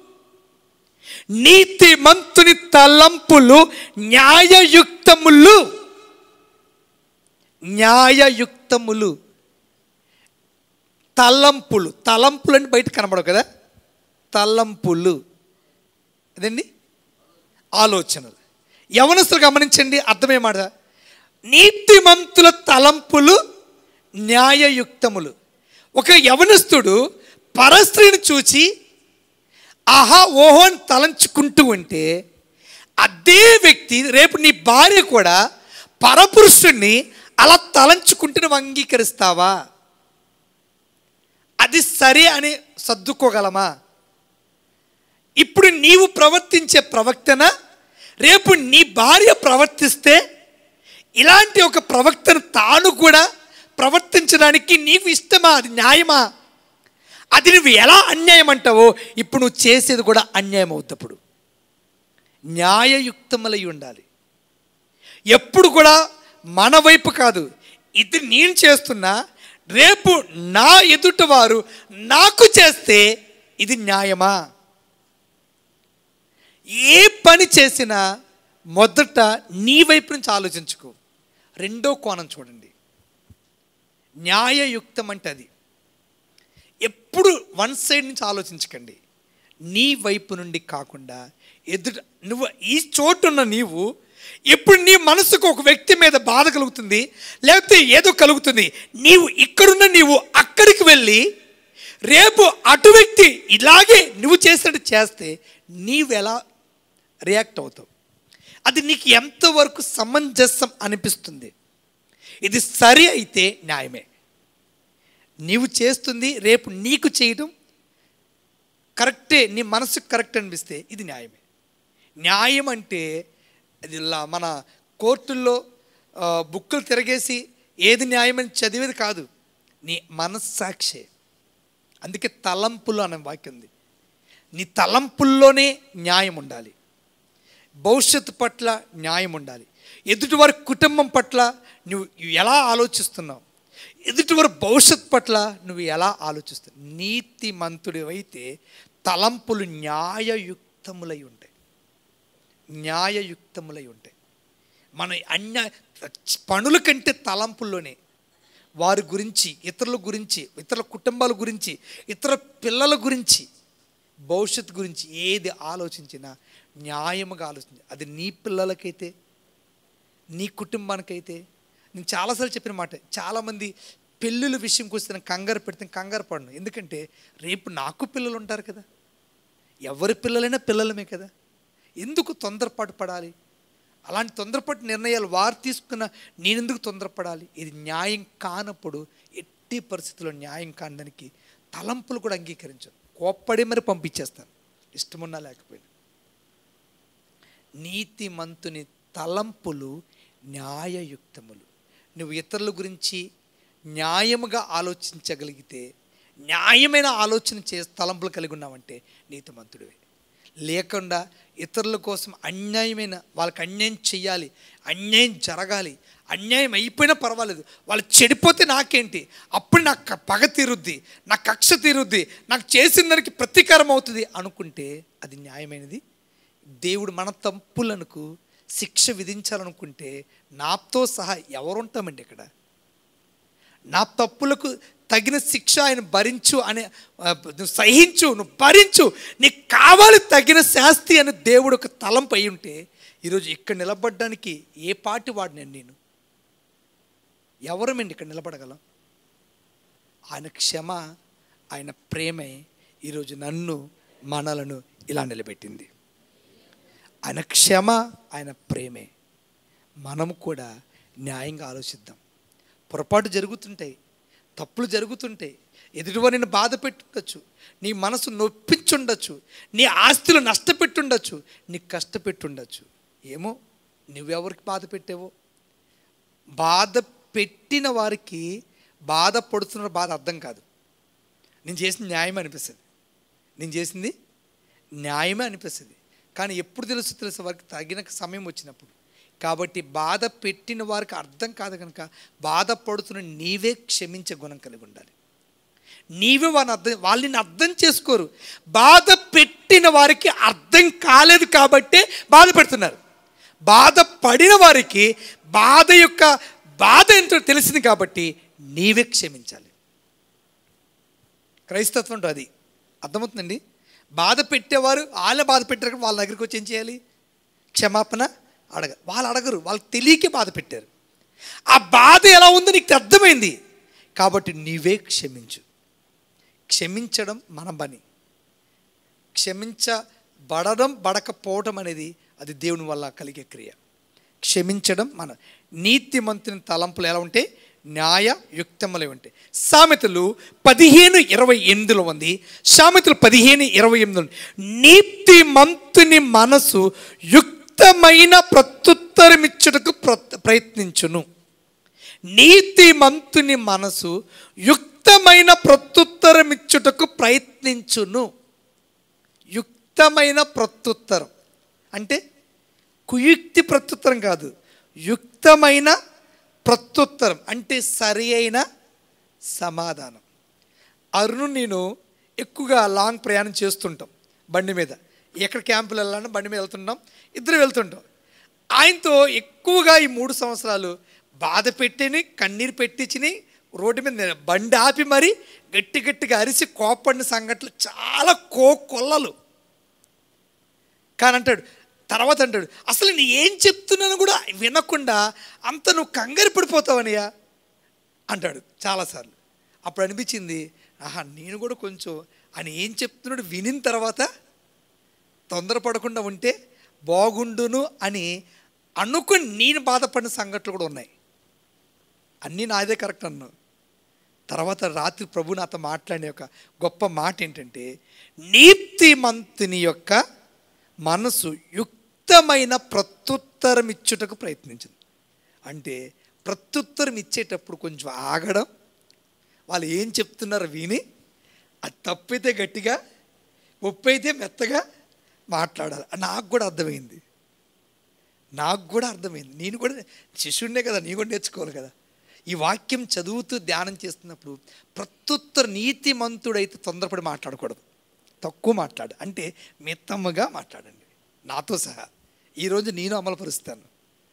నీతిమంతుని తలంపులు న్యాయయుక్తములు న్యాయయుక్తములు తలంపులు తలంపులు అంటే బయట కనబడవు కదా తలంపులు అదండి ఆలోచనలు యవనస్తులు గమనించండి అర్థమేమాట నీతిమంతుల తలంపులు న్యాయయుక్తములు ఒక యవనస్తుడు పరస్త్రీని చూచి ఆహా ఓహో అని తలంచుకుంటూ ఉంటే అదే వ్యక్తి రేపు నీ భార్య కూడా పరపురుషుణ్ణి అలా తలంచుకుంటే నువ్వు అంగీకరిస్తావా అది సరే అని సర్దుకోగలమా ఇప్పుడు నీవు ప్రవర్తించే ప్రవక్తన రేపు నీ భార్య ప్రవర్తిస్తే ఇలాంటి ఒక ప్రవక్తను తాను కూడా ప్రవర్తించడానికి నీకు ఇష్టమా అది న్యాయమా అది నువ్వు ఎలా అన్యాయం అంటావో ఇప్పుడు నువ్వు చేసేది కూడా అన్యాయం అవుతప్పుడు న్యాయయుక్తములై ఉండాలి ఎప్పుడు కూడా మన వైపు కాదు ఇది నేను చేస్తున్నా రేపు నా ఎదుట వారు నాకు చేస్తే ఇది న్యాయమా ఏ పని చేసినా మొదట నీ వైపు నుంచి ఆలోచించుకో రెండో కోణం చూడండి న్యాయయుక్తం అంటే అది ఎప్పుడు వన్ సైడ్ నుంచి ఆలోచించకండి నీ వైపు నుండి కాకుండా ఎదుట నువ్వు ఈ చోటున్న నీవు ఇప్పుడు నీ మనసుకు ఒక వ్యక్తి మీద బాధ కలుగుతుంది లేకపోతే ఏదో కలుగుతుంది నీవు ఇక్కడున్న నీవు అక్కడికి వెళ్ళి రేపు అటు వ్యక్తి ఇలాగే నువ్వు చేసినట్టు చేస్తే నీవు ఎలా రియాక్ట్ అవుతావు అది నీకు ఎంతవరకు సమంజసం అనిపిస్తుంది ఇది సరి అయితే న్యాయమే నీవు చేస్తుంది రేపు నీకు చేయడం కరెక్టే నీ మనసుకు కరెక్ట్ అనిపిస్తే ఇది న్యాయమే న్యాయం అంటే అది లా- మన కోర్టుల్లో ఆ, బుక్కులు తిరగేసి ఏది న్యాయమని చదివేది కాదు నీ మనస్సాక్షే అందుకే తలంపులు అనే వాక్యం ఉంది నీ తలంపుల్లోనే న్యాయం ఉండాలి భవిష్యత్తు పట్ల న్యాయం ఉండాలి ఎదుటివారి కుటుంబం పట్ల నువ్వు ఎలా ఆలోచిస్తున్నావు ఎదుటివారి భవిష్యత్ పట్ల నువ్వు ఎలా ఆలోచిస్తున్నావు నీతిమంతుడు అయితే తలంపులు న్యాయయుక్తములై ఉంటాయి న్యాయయుక్తములై ఉంటాయి మన అన్య పనుల కంటే తలంపుల్లోనే వారి గురించి ఇతరుల గురించి ఇతరుల కుటుంబాల గురించి ఇతర పిల్లల గురించి భవిష్యత్తు గురించి ఏది ఆలోచించినా న్యాయముగా ఆలోచించి అది నీ పిల్లలకైతే నీ కుటుంబానికైతే నేను చాలాసార్లు చెప్పిన మాట చాలామంది పెళ్ళిళ్ళ విషయంకి వస్తే నేను కంగారు పెడితే కంగారు పడను ఎందుకంటే రేపు నాకు పిల్లలు ఉంటారు కదా ఎవరి పిల్లలైనా పిల్లలమే కదా ఎందుకు తొందరపాటు పడాలి అలాంటి తొందరపాటు నిర్ణయాలు వారు తీసుకున్న నేనెందుకు తొందరపడాలి ఇది న్యాయం కానప్పుడు ఎట్టి పరిస్థితుల్లో న్యాయం కానిదానికి తలంపులు కూడా అంగీకరించను కోప్పడి మరి పంపించేస్తాను ఇష్టమున్నా లేకపోయినా నీతిమంతుని తలంపులు న్యాయయుక్తములు నువ్వు ఇతరుల గురించి న్యాయముగా ఆలోచించగలిగితే న్యాయమైన ఆలోచన చే తలంపులు కలిగి ఉన్నావంటే నీతిమంతుడివే లేకుండా ఇతరుల కోసం అన్యాయమైన వాళ్ళకి అన్యాయం చెయ్యాలి అన్యాయం జరగాలి అన్యాయం అయిపోయినా పర్వాలేదు వాళ్ళు చెడిపోతే నాకేంటి అప్పుడు నాకు క- పగ తీరుద్ది నా కక్ష తీరుద్ది నాకు చేసిన దానికి ప్రతీకారం అవుతుంది అనుకుంటే అది న్యాయమైనది దేవుడు మన తప్పులకు శిక్ష విధించాలనుకుంటే నాతో సహా ఎవరుంటామండి ఇక్కడ నా తప్పులకు తగిన శిక్ష ఆయన భరించు అనే ఆ, నువ్వు సహించు నువ్వు భరించు నీకు కావాలి తగిన శాస్తి అని దేవుడు ఒక తలంపు అయి ఉంటే ఈరోజు ఇక్కడ నిలబడడానికి ఏ పాటి వాడినండి నేను ఎవరమండి ఇక్కడ నిలబడగలం ఆయన క్షమ ఆయన ప్రేమే ఈరోజు నన్ను మనలను ఇలా నిలబెట్టింది ఆయన క్షమ ఆయన ప్రేమే మనం కూడా న్యాయంగా ఆలోచిద్దాం పొరపాటు జరుగుతుంటాయి తప్పులు జరుగుతుంటాయి ఎదుటివారిని బాధ పెట్టుండొచ్చు నీ మనసు నొప్పించుండొచ్చు నీ ఆస్తులు నష్టపెట్టుండొచ్చు నీ కష్టపెట్టుండొచ్చు ఏమో నువ్వెవరికి బాధ పెట్టావో బాధ పెట్టిన వారికి బాధపడుతున్న బాధ అర్థం కాదు నేను చేసిన న్యాయం అనిపిస్తుంది నేను చేసింది న్యాయమే అనిపిస్తుంది కానీ ఎప్పుడు తెలుసు తెలుసు వారికి తగిన సమయం వచ్చినప్పుడు కాబట్టి బాధ పెట్టిన వారికి అర్థం కాదు కనుక బాధపడుతున్న నీవే క్షమించే గుణం కలిగి ఉండాలి నీవే వారిని అర్థం వాళ్ళని అర్థం చేసుకోరు బాధ పెట్టిన వారికి అర్థం కాలేదు కాబట్టే బాధ పెడుతున్నారు బాధ పడిన వారికి బాధ యొక్క బాధ ఏంటో తెలిసింది కాబట్టి నీవే క్షమించాలి క్రైస్తత్వం అంటే అది అర్థమవుతుందండి బాధ పెట్టేవారు వాళ్ళే బాధ పెట్టారు కాబట్టి వాళ్ళ దగ్గరికి వచ్చి ఏం చేయాలి క్షమాపణ అడగ వాళ్ళు అడగరు వాళ్ళకి తెలియకే బాధ పెట్టారు ఆ బాధ ఎలా ఉందో నీకు అర్థమైంది కాబట్టి నీవే క్షమించు క్షమించడం మన పని క్షమించబడడం బడకపోవడం అనేది అది దేవుని వల్ల కలిగే క్రియ క్షమించడం మన నీతిమంతుని తలంపులు ఎలా ఉంటే న్యాయయుక్తములే ఉంటాయి సామెతలు పదిహేను ఇరవై ఎనిమిదిలో ఉంది సామెతలు పదిహేను ఇరవై ఎనిమిదిలో ఉంది. నీతిమంతుని మనసు యుక్తమైన ప్రత్యుత్తరమిచ్చుటకు ప్ర- ప్రయత్నించును నీతిమంతుని మనసు యుక్తమైన ప్రత్యుత్తరమిచ్చుటకు ప్రయత్నించును యుక్తమైన ప్రత్యుత్తరం అంటే కుయుక్తి ప్రత్యుత్తరం కాదు యుక్తమైన ప్రత్యుత్తరం అంటే సరి అయిన సమాధానం అరుణు నేను ఎక్కువగా లాంగ్ ప్రయాణం చేస్తుంటాం బండి మీద ఎక్కడ క్యాంపులు వెళ్ళాలని బండి మీద వెళ్తుంటాం ఇద్దరు వెళ్తుంటాం ఆయనతో ఎక్కువగా ఈ మూడు సంవత్సరాలు బాధ పెట్టిని కన్నీరు పెట్టించిని రోడ్డు మీద నేను బండి ఆపి మరి గట్టి గట్టిగా అరిసి కోపడిన సంఘటనలు చాలా కో కొల్లలు కానీ అంటాడు తర్వాత అంటాడు అసలు నీ ఏం చెప్తున్నాను కూడా వినకుండా అంత నువ్వు కంగారు పడిపోతావనియా అంటాడు చాలాసార్లు అప్పుడు అనిపించింది ఆహా నేను కూడా కొంచెం ఆయన ఏం చెప్తున్నాడు వినిన తర్వాత తొందరపడకుండా ఉంటే బాగుండును అని అనుకుని నేను బాధపడిన సంఘటనలు కూడా ఉన్నాయి అన్నీ నాదే కరెక్ట్ అన్నాను తర్వాత రాత్రి ప్రభు నాతో మాట్లాడిన యొక్క గొప్ప మాట ఏంటంటే నీతిమంతుని యొక్క మనసు యుక్తమైన ప్రత్యుత్తరం ఇచ్చుటకు ప్రయత్నించింది అంటే ప్రత్యుత్తరం ఇచ్చేటప్పుడు కొంచెం ఆగడం వాళ్ళు ఏం చెప్తున్నారో విని అది తప్పైతే గట్టిగా ఒప్పైతే మెత్తగా మాట్లాడాలి నాకు కూడా అర్థమైంది నాకు కూడా అర్థమైంది నేను కూడా శిష్యుడినే కదా నీ కూడా నేర్చుకోవాలి కదా ఈ వాక్యం చదువుతూ ధ్యానం చేస్తున్నప్పుడు ప్రత్యుత్తర నీతిమంతుడైతే తొందరపడి మాట్లాడకూడదు తక్కువ మాట్లాడు అంటే మిత్తముగా మాట్లాడండి నాతో సహా ఈరోజు నేను అమలుపరుస్తాను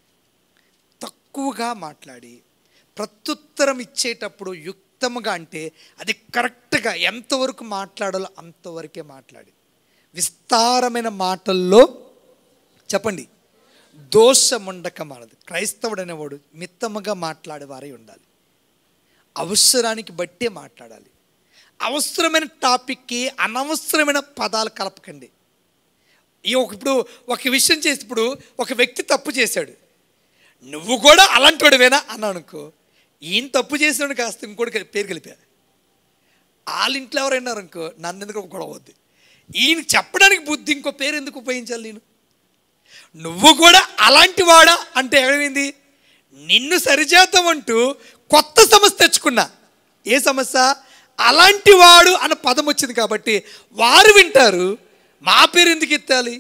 తక్కువగా మాట్లాడి ప్రత్యుత్తరం ఇచ్చేటప్పుడు యుక్తముగా అంటే అది కరెక్ట్గా ఎంతవరకు మాట్లాడాలో అంతవరకే మాట్లాడి విస్తారమైన మాటల్లో చెప్పండి దోషముండక మనది క్రైస్తవుడు అనేవాడు మిత్తముగా మాట్లాడేవారై ఉండాలి అవసరానికి బట్టే మాట్లాడాలి అవసరమైన టాపిక్కి అనవసరమైన పదాలు కలపకండి ఈ ఒక ఇప్పుడు ఒక విషయం చేసి ఇప్పుడు ఒక వ్యక్తి తప్పు చేశాడు నువ్వు కూడా అలాంటి వాడివేనా అన్నాను అనుకో ఈయన తప్పు చేసినాడు కాస్త ఇంకోటి కలి- పేరు కలిపా వాళ్ళ ఇంట్లో ఎవరైనా అనుకో నన్ను ఎందుకు గొడవ వద్దు ఈయన చెప్పడానికి బుద్ధి ఇంకో పేరు ఎందుకు ఉపయోగించాలి నేను నువ్వు కూడా అలాంటి వాడా అంటే ఏమైంది నిన్ను సరిచేద్దామంటూ కొత్త సమస్య తెచ్చుకున్నా ఏ సమస్య అలాంటి వాడు అన్న పదం వచ్చింది కాబట్టి వారు వింటారు మా పేరు ఎందుకు ఎత్తాలి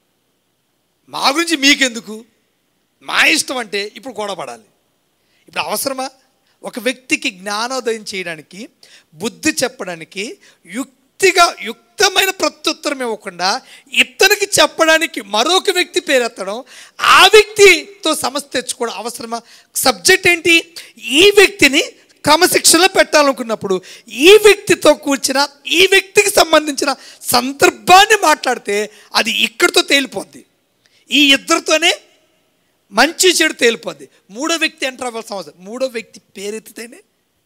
మా గురించి మీకెందుకు మా ఇష్టం అంటే ఇప్పుడు గొడవ పడాలి ఇప్పుడు అవసరమా ఒక వ్యక్తికి జ్ఞానోదయం చేయడానికి బుద్ధి చెప్పడానికి యుక్తిగా యుక్తమైన ప్రత్యుత్తరం ఇవ్వకుండా ఇతనికి చెప్పడానికి మరొక వ్యక్తి పేరెత్తడం ఆ వ్యక్తితో సమస్య తెచ్చుకోవడం అవసరమా సబ్జెక్ట్ ఏంటి ఈ వ్యక్తిని క్రమశిక్షణలో పెట్టాలనుకున్నప్పుడు ఈ వ్యక్తితో కూర్చిన ఈ వ్యక్తికి సంబంధించిన సందర్భాన్ని మాట్లాడితే అది ఇక్కడితో తేలిపోద్ది ఈ ఇద్దరితోనే మంచి చెడు తేలిపోద్ది మూడో వ్యక్తి ఎంటర్ అవ్వాల్సిన అవసరం మూడో వ్యక్తి పేరెత్తితేనే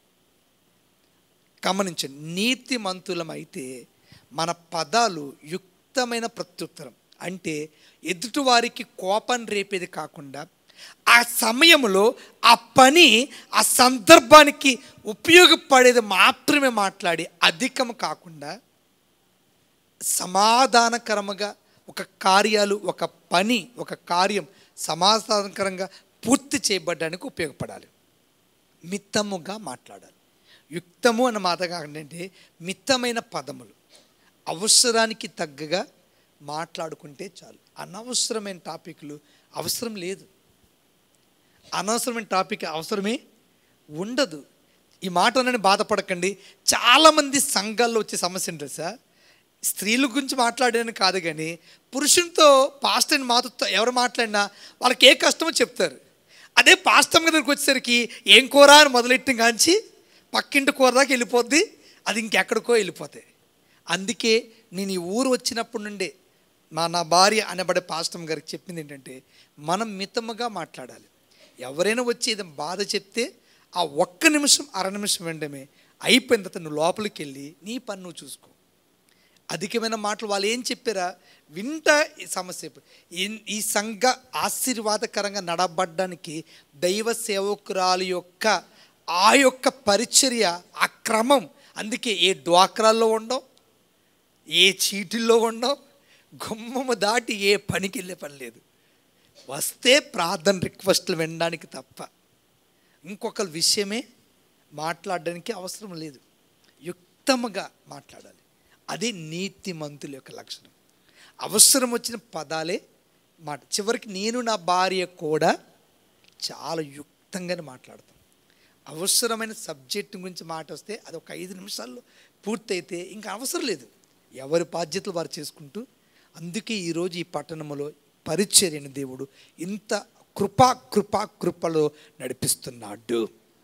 గమనించండి నీతిమంతులమైతే మన పదాలు యుక్తమైన ప్రత్యుత్తరం అంటే ఎదుటివారికి కోపం రేపేది కాకుండా ఆ సమయంలో ఆ పని ఆ సందర్భానికి ఉపయోగపడేది మాత్రమే మాట్లాడి అధికం కాకుండా సమాధానకరముగా ఒక కార్యాలు ఒక పని ఒక కార్యం సమాధానకరంగా పూర్తి చేయబడడానికి ఉపయోగపడాలి మిత్తముగా మాట్లాడాలి యుక్తము అన్న మాట కాకంటే మిత్తమైన పదములు అవసరానికి తగ్గగా మాట్లాడుకుంటే చాలు అనవసరమైన టాపిక్లు అవసరం లేదు అనవసరమైన టాపిక్ అవసరమే ఉండదు ఈ మాట అనని బాధపడకండి చాలామంది సంఘాల్లో వచ్చే సమస్య ఏంటో సార్ స్త్రీల గురించి మాట్లాడాను కాదు కానీ పురుషునితో పాస్ట్ అని మాతో ఎవరు మాట్లాడినా వాళ్ళకి ఏ కష్టమో చెప్తారు అదే పాస్టమ్ దగ్గరికి వచ్చేసరికి ఏం కూర అని మొదలెట్టిన కాంచి పక్కింటి కూర దాకా వెళ్ళిపోద్ది అది ఇంకెక్కడికో వెళ్ళిపోతాయి అందుకే నేను ఈ ఊరు వచ్చినప్పటి నుండే మా నా భార్య అనబడే పాస్టమ్ గారికి చెప్పింది ఏంటంటే మనం మితముగా మాట్లాడాలి ఎవరైనా వచ్చి ఏదైనా బాధ చెప్తే ఆ ఒక్క నిమిషం అర నిమిషం వెంటనే అయిపోయిన తర్వాత నువ్వు లోపలికి వెళ్ళి నీ పని నువ్వు చూసుకో అధికమైన మాటలు వాళ్ళు ఏం చెప్పారా వింట ఈ సమస్య ఈ- ఈ సంఘ ఆశీర్వాదకరంగా నడబడ్డానికి దైవ సేవకురాలు యొక్క ఆ యొక్క పరిచర్య ఆ క్రమం అందుకే ఏ డ్వాక్రాల్లో ఉండవు ఏ చీటిల్లో ఉండవు గుమ్మము దాటి ఏ పనికి వెళ్ళే పని లేదు వస్తే ప్రార్థన రిక్వెస్ట్లు వినడానికి తప్ప ఇంకొక విషయమే మాట్లాడడానికి అవసరం లేదు యుక్తముగా మాట్లాడాలి అది నీతిమంతుల యొక్క లక్షణం అవసరం వచ్చిన పదాలే మాట చివరికి నేను నా భార్య కూడా చాలా యుక్తంగానే మాట్లాడతాం అవసరమైన సబ్జెక్ట్ గురించి మాట వస్తే అది ఒక ఐదు నిమిషాల్లో పూర్తయితే ఇంకా అవసరం లేదు ఎవరి బాధ్యతలు వారు చేసుకుంటూ అందుకే ఈరోజు ఈ పట్టణంలో పరిచర్యని దేవుడు ఇంత కృపా కృపా కృపలో నడిపిస్తున్నాడు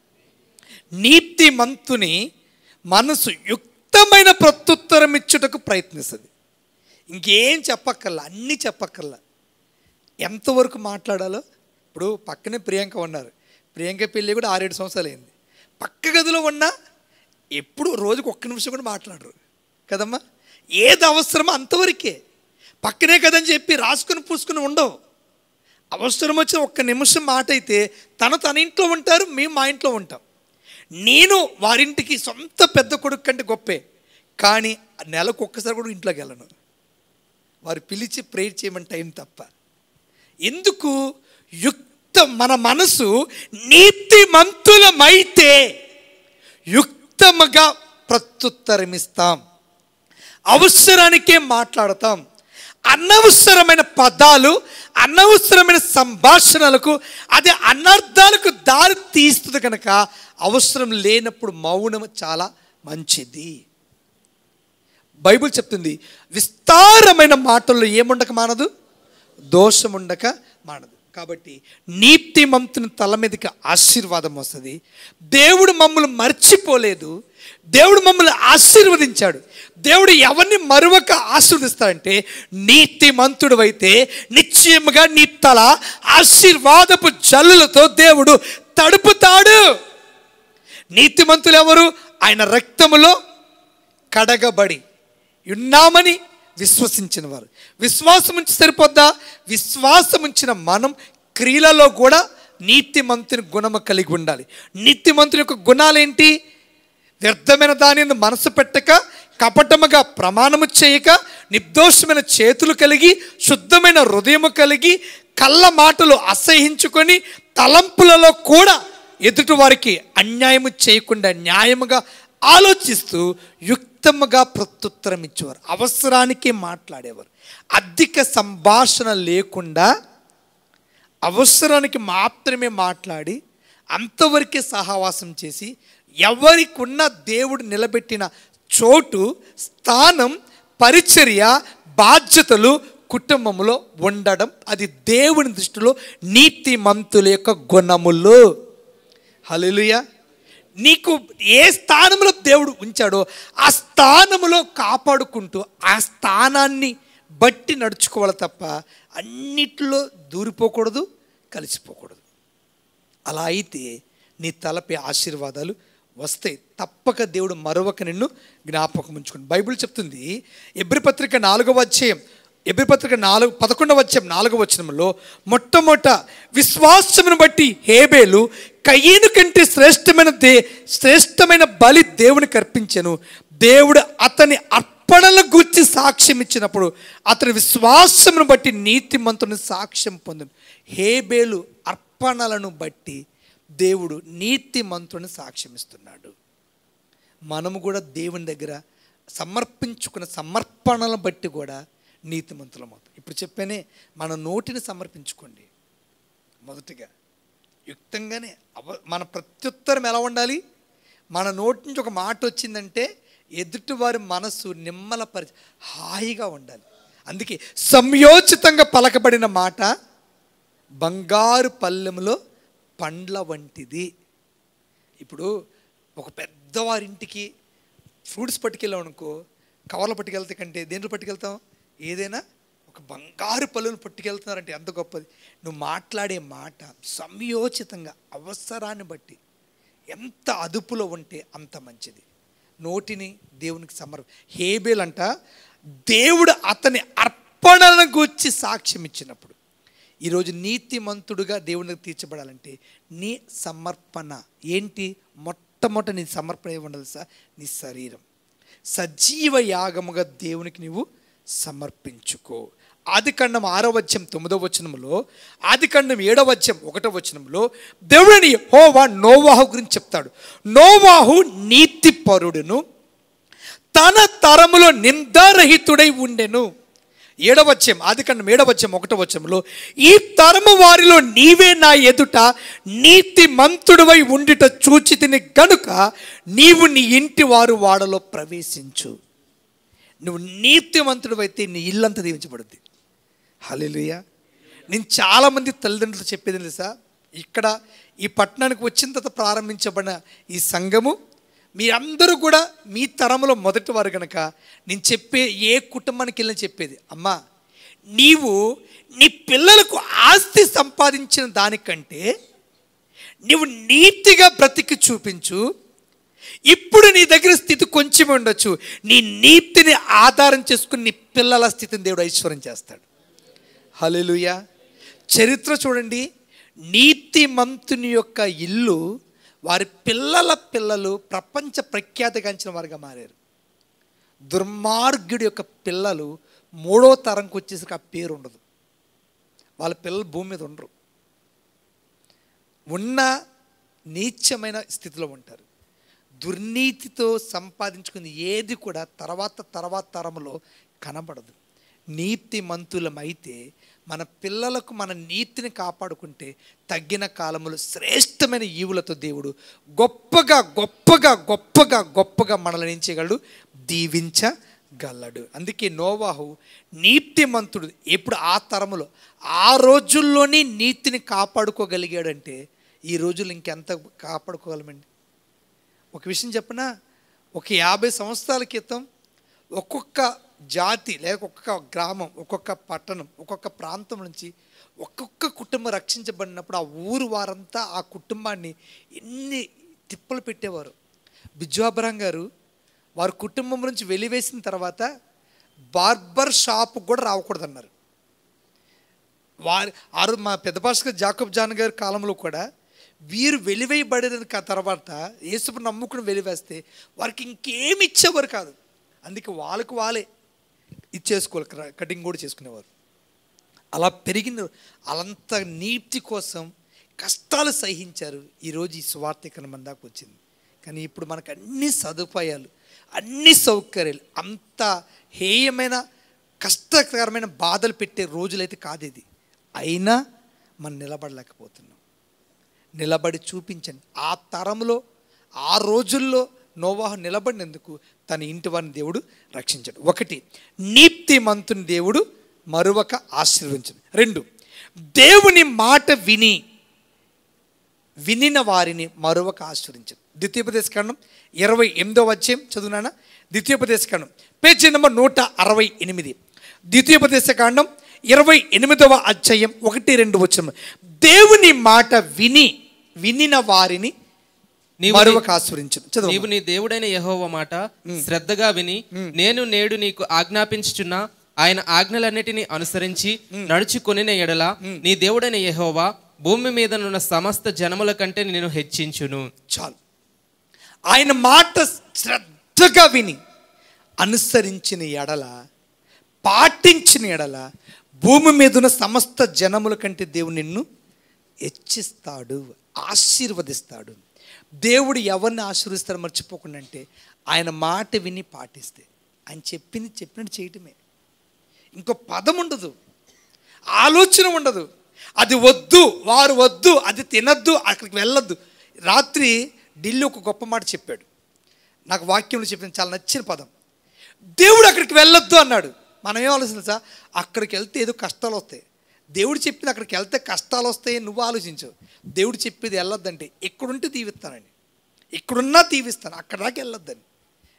నీతిమంతుని మనసు యుక్తమైన ప్రత్యుత్తరం ఇచ్చుటకు ప్రయత్నిస్తుంది ఇంకేం చెప్పక్కర్లా అన్నీ చెప్పక్కర్లా ఎంతవరకు మాట్లాడాలో ఇప్పుడు పక్కనే ప్రియాంక ఉన్నారు ప్రియాంక పెళ్ళి కూడా ఆరేడు సంవత్సరాలు అయింది పక్క గదిలో ఉన్నా ఎప్పుడు రోజుకు ఒక్క నిమిషం కూడా మాట్లాడరు కదమ్మా ఏది అవసరమో అంతవరకే పక్కనే కదని చెప్పి రాసుకుని పూసుకుని ఉండవు అవసరం వచ్చిన ఒక్క నిమిషం మాట అయితే తను తన ఇంట్లో ఉంటారు మేము మా ఇంట్లో ఉంటాం నేను వారింటికి సొంత పెద్ద కొడుకు కంటే గొప్పే కానీ నెలకు ఒక్కసారి కూడా ఇంట్లోకి వెళ్ళను వారు పిలిచి ప్రేయర్ చేయమని టైం తప్ప ఎందుకు యుక్త మన మనసు నీతిమంతులమైతే యుక్తముగా ప్రత్యుత్తరమిస్తాం అవసరానికే మాట్లాడతాం అనవసరమైన పదాలు అనవసరమైన సంభాషణలకు అది అనర్థాలకు దారి తీస్తుంది కనుక అవసరం లేనప్పుడు మౌనం చాలా మంచిది బైబిల్ చెప్తుంది విస్తారమైన మాటల్లో ఏముండక మానదు దోషముండక మానదు కాబట్టి నీతిమంతుని తల మీదకి ఆశీర్వాదం వస్తుంది దేవుడు మమ్మల్ని మర్చిపోలేదు దేవుడు మమ్మల్ని ఆశీర్వదించాడు దేవుడు ఎవరిని మరొక ఆశీర్వదిస్తాడంటే నీతిమంతుడు అయితే నిశ్చయముగా నీ తల ఆశీర్వాదపు జల్లులతో దేవుడు తడుపుతాడు నీతిమంతులు ఎవరు ఆయన రక్తములో కడగబడి ఉన్నామని విశ్వసించిన వారు విశ్వాసం ఉంచి సరిపోద్దా విశ్వాసం ఉంచిన మనం క్రియలలో కూడా నీతిమంతుని గుణము కలిగి ఉండాలి నీతిమంతుని యొక్క గుణాలేంటి వ్యర్థమైన దానిని మనసు పెట్టక కపటముగా ప్రమాణము చేయక నిర్దోషమైన చేతులు కలిగి శుద్ధమైన హృదయము కలిగి కళ్ళ మాటలు అసహించుకొని తలంపులలో కూడా ఎదుటి వారికి అన్యాయము చేయకుండా న్యాయముగా ఆలోచిస్తూ యుక్తముగా ప్రత్యుత్తరం ఇచ్చేవారు అవసరానికి మాట్లాడేవారు అధిక సంభాషణ లేకుండా అవసరానికి మాత్రమే మాట్లాడి అంతవరకే సహవాసం చేసి ఎవరికున్న దేవుడు నిలబెట్టిన చోటు స్థానం పరిచర్య బాధ్యతలు కుటుంబంలో ఉండడం అది దేవుని దృష్టిలో నీతిమంతుల యొక్క గుణములు హల్లెలూయా నీకు ఏ స్థానంలో దేవుడు ఉంచాడో ఆ స్థానములో కాపాడుకుంటూ ఆ స్థానాన్ని బట్టి నడుచుకోవాలి తప్ప అన్నిట్లో దూరిపోకూడదు కలిసిపోకూడదు అలా అయితే నీ తలపై ఆశీర్వాదాలు వస్తాయి తప్పక దేవుడు మరొక నిన్ను జ్ఞాపకం ఉంచుకుని బైబిల్ చెప్తుంది ఎబ్రి పత్రిక నాలుగవ అధ్యాయం ఎబ్రి పత్రిక నాలుగు పదకొండవ అధ్యాయం నాలుగవ వచనంలో మొట్టమొదట విశ్వాసమును బట్టి హేబేలు కయ్యను కంటే శ్రేష్టమైన దే శ్రేష్టమైన బలి దేవునికి అర్పించెను దేవుడు అతని అర్పణల గురించి సాక్ష్యం ఇచ్చినప్పుడు అతని విశ్వాసమును బట్టి నీతిమంతుని సాక్ష్యం పొందును హేబేలు అర్పణలను బట్టి దేవుడు నీతిమంతుని సాక్ష్యం ఇస్తున్నాడు మనము కూడా దేవుని దగ్గర సమర్పించుకున్న సమర్పణలను బట్టి కూడా నీతిమంతులం అవుతాం ఇప్పుడు చెప్పానే మన నోటిని సమర్పించుకోండి మొదటిగా యుక్తంగానే అవ మన ప్రత్యుత్తరం ఎలా ఉండాలి మన నోటి నుంచి ఒక మాట వచ్చిందంటే ఎదుటివారి మనసు నిమ్మలపరి హాయిగా ఉండాలి అందుకే సంయోచితంగా పలకబడిన మాట బంగారు పల్లెములో పండ్ల వంటిది ఇప్పుడు ఒక పెద్దవారింటికి ఫ్రూట్స్ పట్టుకెళ్ళాం అనుకో కవర్లో పట్టుకెళ్తే కంటే దేంట్లో పట్టుకెళ్తాం ఏదైనా ఒక బంగారు పళ్ళును పట్టుకెళ్తున్నారంటే ఎంత గొప్పది నువ్వు మాట్లాడే మాట సంయోచితంగా అవసరాన్ని బట్టి ఎంత అదుపులో ఉంటే అంత మంచిది నోటిని దేవునికి సమర్ప హేబేల్ అంట దేవుడు అతని అర్పణలను గూర్చి సాక్ష్యం ఇచ్చినప్పుడు ఈరోజు నీతిమంతుడుగా దేవునికి తీర్చబడాలంటే నీ సమర్పణ ఏంటి మొట్టమొదటి నీ సమర్పణ ఏమి ఉండాలి సార్ నీ శరీరం సజీవ యాగముగా దేవునికి నీవు సమర్పించుకో ఆదికాండం ఆరో వచ్చం తొమ్మిదో వచనంలో ఆదికాండం ఏడో వచ్చం ఒకటో వచనంలో దేవుడిని హోవా నోవాహు గురించి చెప్తాడు నోవాహు నీతిపరుడును తన తరములో నిందారహితుడై ఉండెను ఏడవచ్చం ఆదికాండం ఏడవచ్చం ఒకటో వచ్చంలో ఈ తరము వారిలో నీవే నా ఎదుట నీతి మంతుడివై ఉండిట చూచి తిని గనుక నీవు నీ ఇంటి వారు వాడలో ప్రవేశించు నువ్వు నీతిమంతుడు అయితే నీ ఇల్లంతా దీవించబడుద్ది హల్లెలూయా నేను చాలామంది తల్లిదండ్రులు చెప్పేది తెలుసా ఇక్కడ ఈ పట్టణానికి వచ్చిన తర్వాత ప్రారంభించబడిన ఈ సంఘము మీరందరూ కూడా మీ తరంలో మొదటి వారు కనుక నేను చెప్పే ఏ కుటుంబానికి వెళ్ళినా చెప్పేది అమ్మా నీవు నీ పిల్లలకు ఆస్తి సంపాదించిన దానికంటే నీవు నీతిగా బ్రతికి చూపించు ఇప్పుడు నీ దగ్గర స్థితి కొంచెం ఉండొచ్చు నీ నీతిని ఆధారం చేసుకుని నీ పిల్లల స్థితిని దేవుడు ఐశ్వర్యం చేస్తాడు హల్లెలూయా చరిత్ర చూడండి నీతిమంతుని యొక్క ఇల్లు వారి పిల్లల పిల్లలు ప్రపంచ ప్రఖ్యాతిగాంచిన వారుగా మారారు దుర్మార్గుడి యొక్క పిల్లలు మూడో తరంకి వచ్చేసరికి ఆ పేరు ఉండదు వాళ్ళ పిల్లలు భూమి మీద ఉండరు ఉన్న నీచమైన స్థితిలో ఉంటారు దుర్నీతితో సంపాదించుకుంది ఏది కూడా తర్వాత తర్వాత తరంలో కనబడదు నీతిమంతులమైతే మన పిల్లలకు మన నీతిని కాపాడుకుంటే తగ్గిన కాలములో శ్రేష్టమైన ఈవులతో దేవుడు గొప్పగా గొప్పగా గొప్పగా గొప్పగా మనల్ని ఏం చేయగలడు దీవించగలడు అందుకే నోవాహు నీతిమంతుడు ఎప్పుడు ఆ తరములో ఆ రోజుల్లోనే నీతిని కాపాడుకోగలిగాడంటే ఈ రోజులు ఇంకెంత కాపాడుకోగలమండి ఒక విషయం చెప్పనా ఒక యాభై సంవత్సరాల క్రితం ఒక్కొక్క జాతి లేక ఒక్కొక్క గ్రామం ఒక్కొక్క పట్టణం ఒక్కొక్క ప్రాంతం నుంచి ఒక్కొక్క కుటుంబం రక్షించబడినప్పుడు ఆ ఊరు వారంతా ఆ కుటుంబాన్ని ఎన్ని తిప్పలు పెట్టేవారు బిజ్జు గారు వారి కుటుంబం నుంచి వెలివేసిన తర్వాత బార్బర్ షాప్ కూడా రావకూడదన్నారు వారి ఆరు మా పెద్ద భాస్కర్ జాకబ్ జాన్ గారి కాలంలో కూడా వీరు వెలివేయబడిన క- తర్వాత యేసుపు నమ్ముకుని వెలివేస్తే వారికి ఇంకేమి ఇచ్చేవారు కాదు అందుకే వాళ్ళకు వాళ్ళే ఇచ్చేసుకోవాలి క- కటింగ్ కూడా చేసుకునేవారు అలా పెరిగిన అలంత నీతి కోసం కష్టాలు సహించారు ఈరోజు ఈ సువార్త ఇక్కడ మన దాకా వచ్చింది కానీ ఇప్పుడు మనకు అన్ని సదుపాయాలు అన్ని సౌకర్యాలు అంత హేయమైన కష్టకరమైన బాధలు పెట్టే రోజులైతే కాదు ఇది అయినా మనం నిలబడలేకపోతున్నాం నిలబడి చూపించండి ఆ తరంలో ఆ రోజుల్లో నోవాహు నిలబడినందుకు తన ఇంటి వారిని దేవుడు రక్షించాడు ఒకటి నీతిమంతుని దేవుడు మరొక ఆశీర్వించడు రెండు దేవుని మాట విని వినిన వారిని మరొక ఆశ్రయించదు ద్వితీయోపదేశ కాండం ఇరవై ఎనిమిదో వచ్చేం చదువునానా ద్వితీయోపదేశ కాండం పేజీ నెంబర్ నూట అరవై ఎనిమిది ద్వితీయోపదేశ కాండం ఇరవై ఎనిమిదవ అధ్యాయం ఒకటి రెండు వచ్చిన దేవుని మాట విని వినిన వారిని నీవు మరొక ఆశ్రయించదు చదువు నీవు నీ దేవుడైన యెహోవా మాట శ్రద్ధగా విని నేను నేడు నీకు ఆజ్ఞాపించుచున్న ఆయన ఆజ్ఞలన్నిటినీ అనుసరించి నడుచుకొనిన ఎడల నీ దేవుడైన యెహోవా భూమి మీదనున్న సమస్త జనముల కంటే నేను హెచ్చించును చాలు ఆయన మాట శ్రద్ధగా విని అనుసరించిన ఎడల పాటించిన ఎడల భూమి మీద ఉన్న సమస్త జనముల కంటే దేవుడు నిన్ను హెచ్చిస్తాడు ఆశీర్వదిస్తాడు దేవుడు ఎవరిని ఆశీర్వదిస్తాడో మర్చిపోకుండా అంటే ఆయన మాట విని పాటిస్తే ఆయన చెప్పింది చెప్పినట్టు చేయటమే ఇంకో పదం ఉండదు ఆలోచన ఉండదు అది వద్దు వారు వద్దు అది తినద్దు అక్కడికి వెళ్ళొద్దు రాత్రి ఢిల్లీ ఒక గొప్ప మాట చెప్పాడు నాకు వాక్యంలో చెప్పిన చాలా నచ్చిన పదం దేవుడు అక్కడికి వెళ్ళొద్దు అన్నాడు మనం ఏం ఆలోచన సార్ అక్కడికి వెళ్తే ఏదో కష్టాలు వస్తాయి దేవుడు చెప్పింది అక్కడికి వెళ్తే కష్టాలు వస్తాయి నువ్వు ఆలోచించు దేవుడు చెప్పేది వెళ్ళొద్దంటే ఇక్కడుంటే దీవిస్తానండి ఇక్కడున్నా దీవిస్తాను అక్కడ దాకా వెళ్ళొద్దని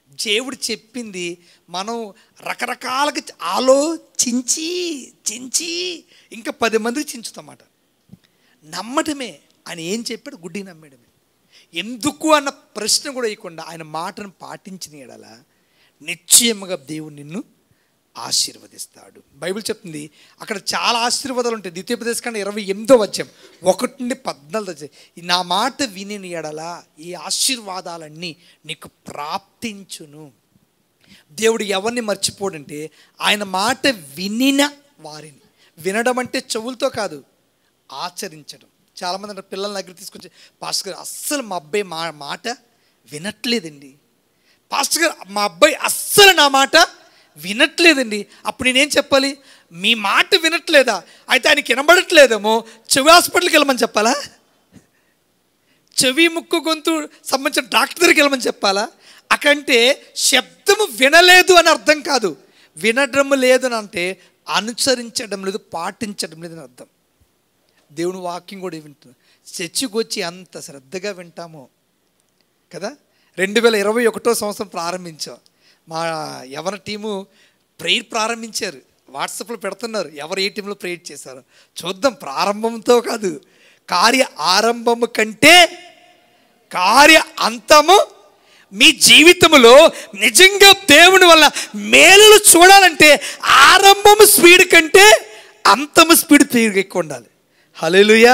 దేవుడు చెప్పింది మనం రకరకాలుగా ఆలోచించి చించి ఇంకా పది మందికి చించుతామాట నమ్మటమే ఆయన ఏం చెప్పాడు గుడ్డి నమ్మడమే ఎందుకు అన్న ప్రశ్న కూడా వేయకుండా ఆయన మాటను పాటించిన ఎడల నిశ్చయముగా దేవుడు నిన్ను ఆశీర్వదిస్తాడు బైబిల్ చెప్తుంది అక్కడ చాలా ఆశీర్వాదాలు ఉంటాయి ద్వితీయోపదేశ కంటే ఇరవై ఎనిమిదో వచ్చాం ఒకటి నుండి పద్నాలుగు వచ్చాయి ఈ నా మాట విని ఎడల ఈ ఆశీర్వాదాలన్నీ నీకు ప్రాప్తించును దేవుడు ఎవరిని మర్చిపోడంటే ఆయన మాట వినిన వారిని వినడం అంటే చెవులతో కాదు ఆచరించడం చాలామంది అంటే పిల్లల దగ్గర తీసుకొచ్చి పాస్టర్ గారు అస్సలు మా అబ్బాయి మా మాట వినట్లేదండి పాస్టర్ గారు మా అబ్బాయి అస్సలు నా మాట వినట్లేదండి అప్పుడు నేనేం చెప్పాలి మీ మాట వినట్లేదా అయితే ఆయనకి వినబడట్లేదేమో చెవి హాస్పిటల్కి వెళ్ళమని చెప్పాలా చెవి ముక్కు గొంతు సంబంధించిన డాక్టర్ దగ్గరికి వెళ్ళమని చెప్పాలా అకంటే శబ్దము వినలేదు అని అర్థం కాదు వినడం లేదు అని అంటే అనుసరించడం లేదు పాటించడం లేదు అని అర్థం దేవుని వాక్యం కూడా వింటున్నాం చర్చికి వచ్చి అంత శ్రద్ధగా వింటామో కదా రెండు వేల ఇరవై ఒకటో సంవత్సరం ప్రారంభించాం మా ఎవరి టీము ప్రేయర్ ప్రారంభించారు వాట్సాప్లో పెడుతున్నారు ఎవరు ఏ టీంలో ప్రేయర్ చేశారు చూద్దాం ప్రారంభంతో కాదు కార్య ఆరంభము కంటే కార్య అంతము మీ జీవితంలో నిజంగా దేవుని వల్ల మేలులు చూడాలంటే ఆరంభము స్పీడ్ కంటే అంతము స్పీడ్ స్పీడ్ ఎక్కువ ఉండాలి హలోలుయా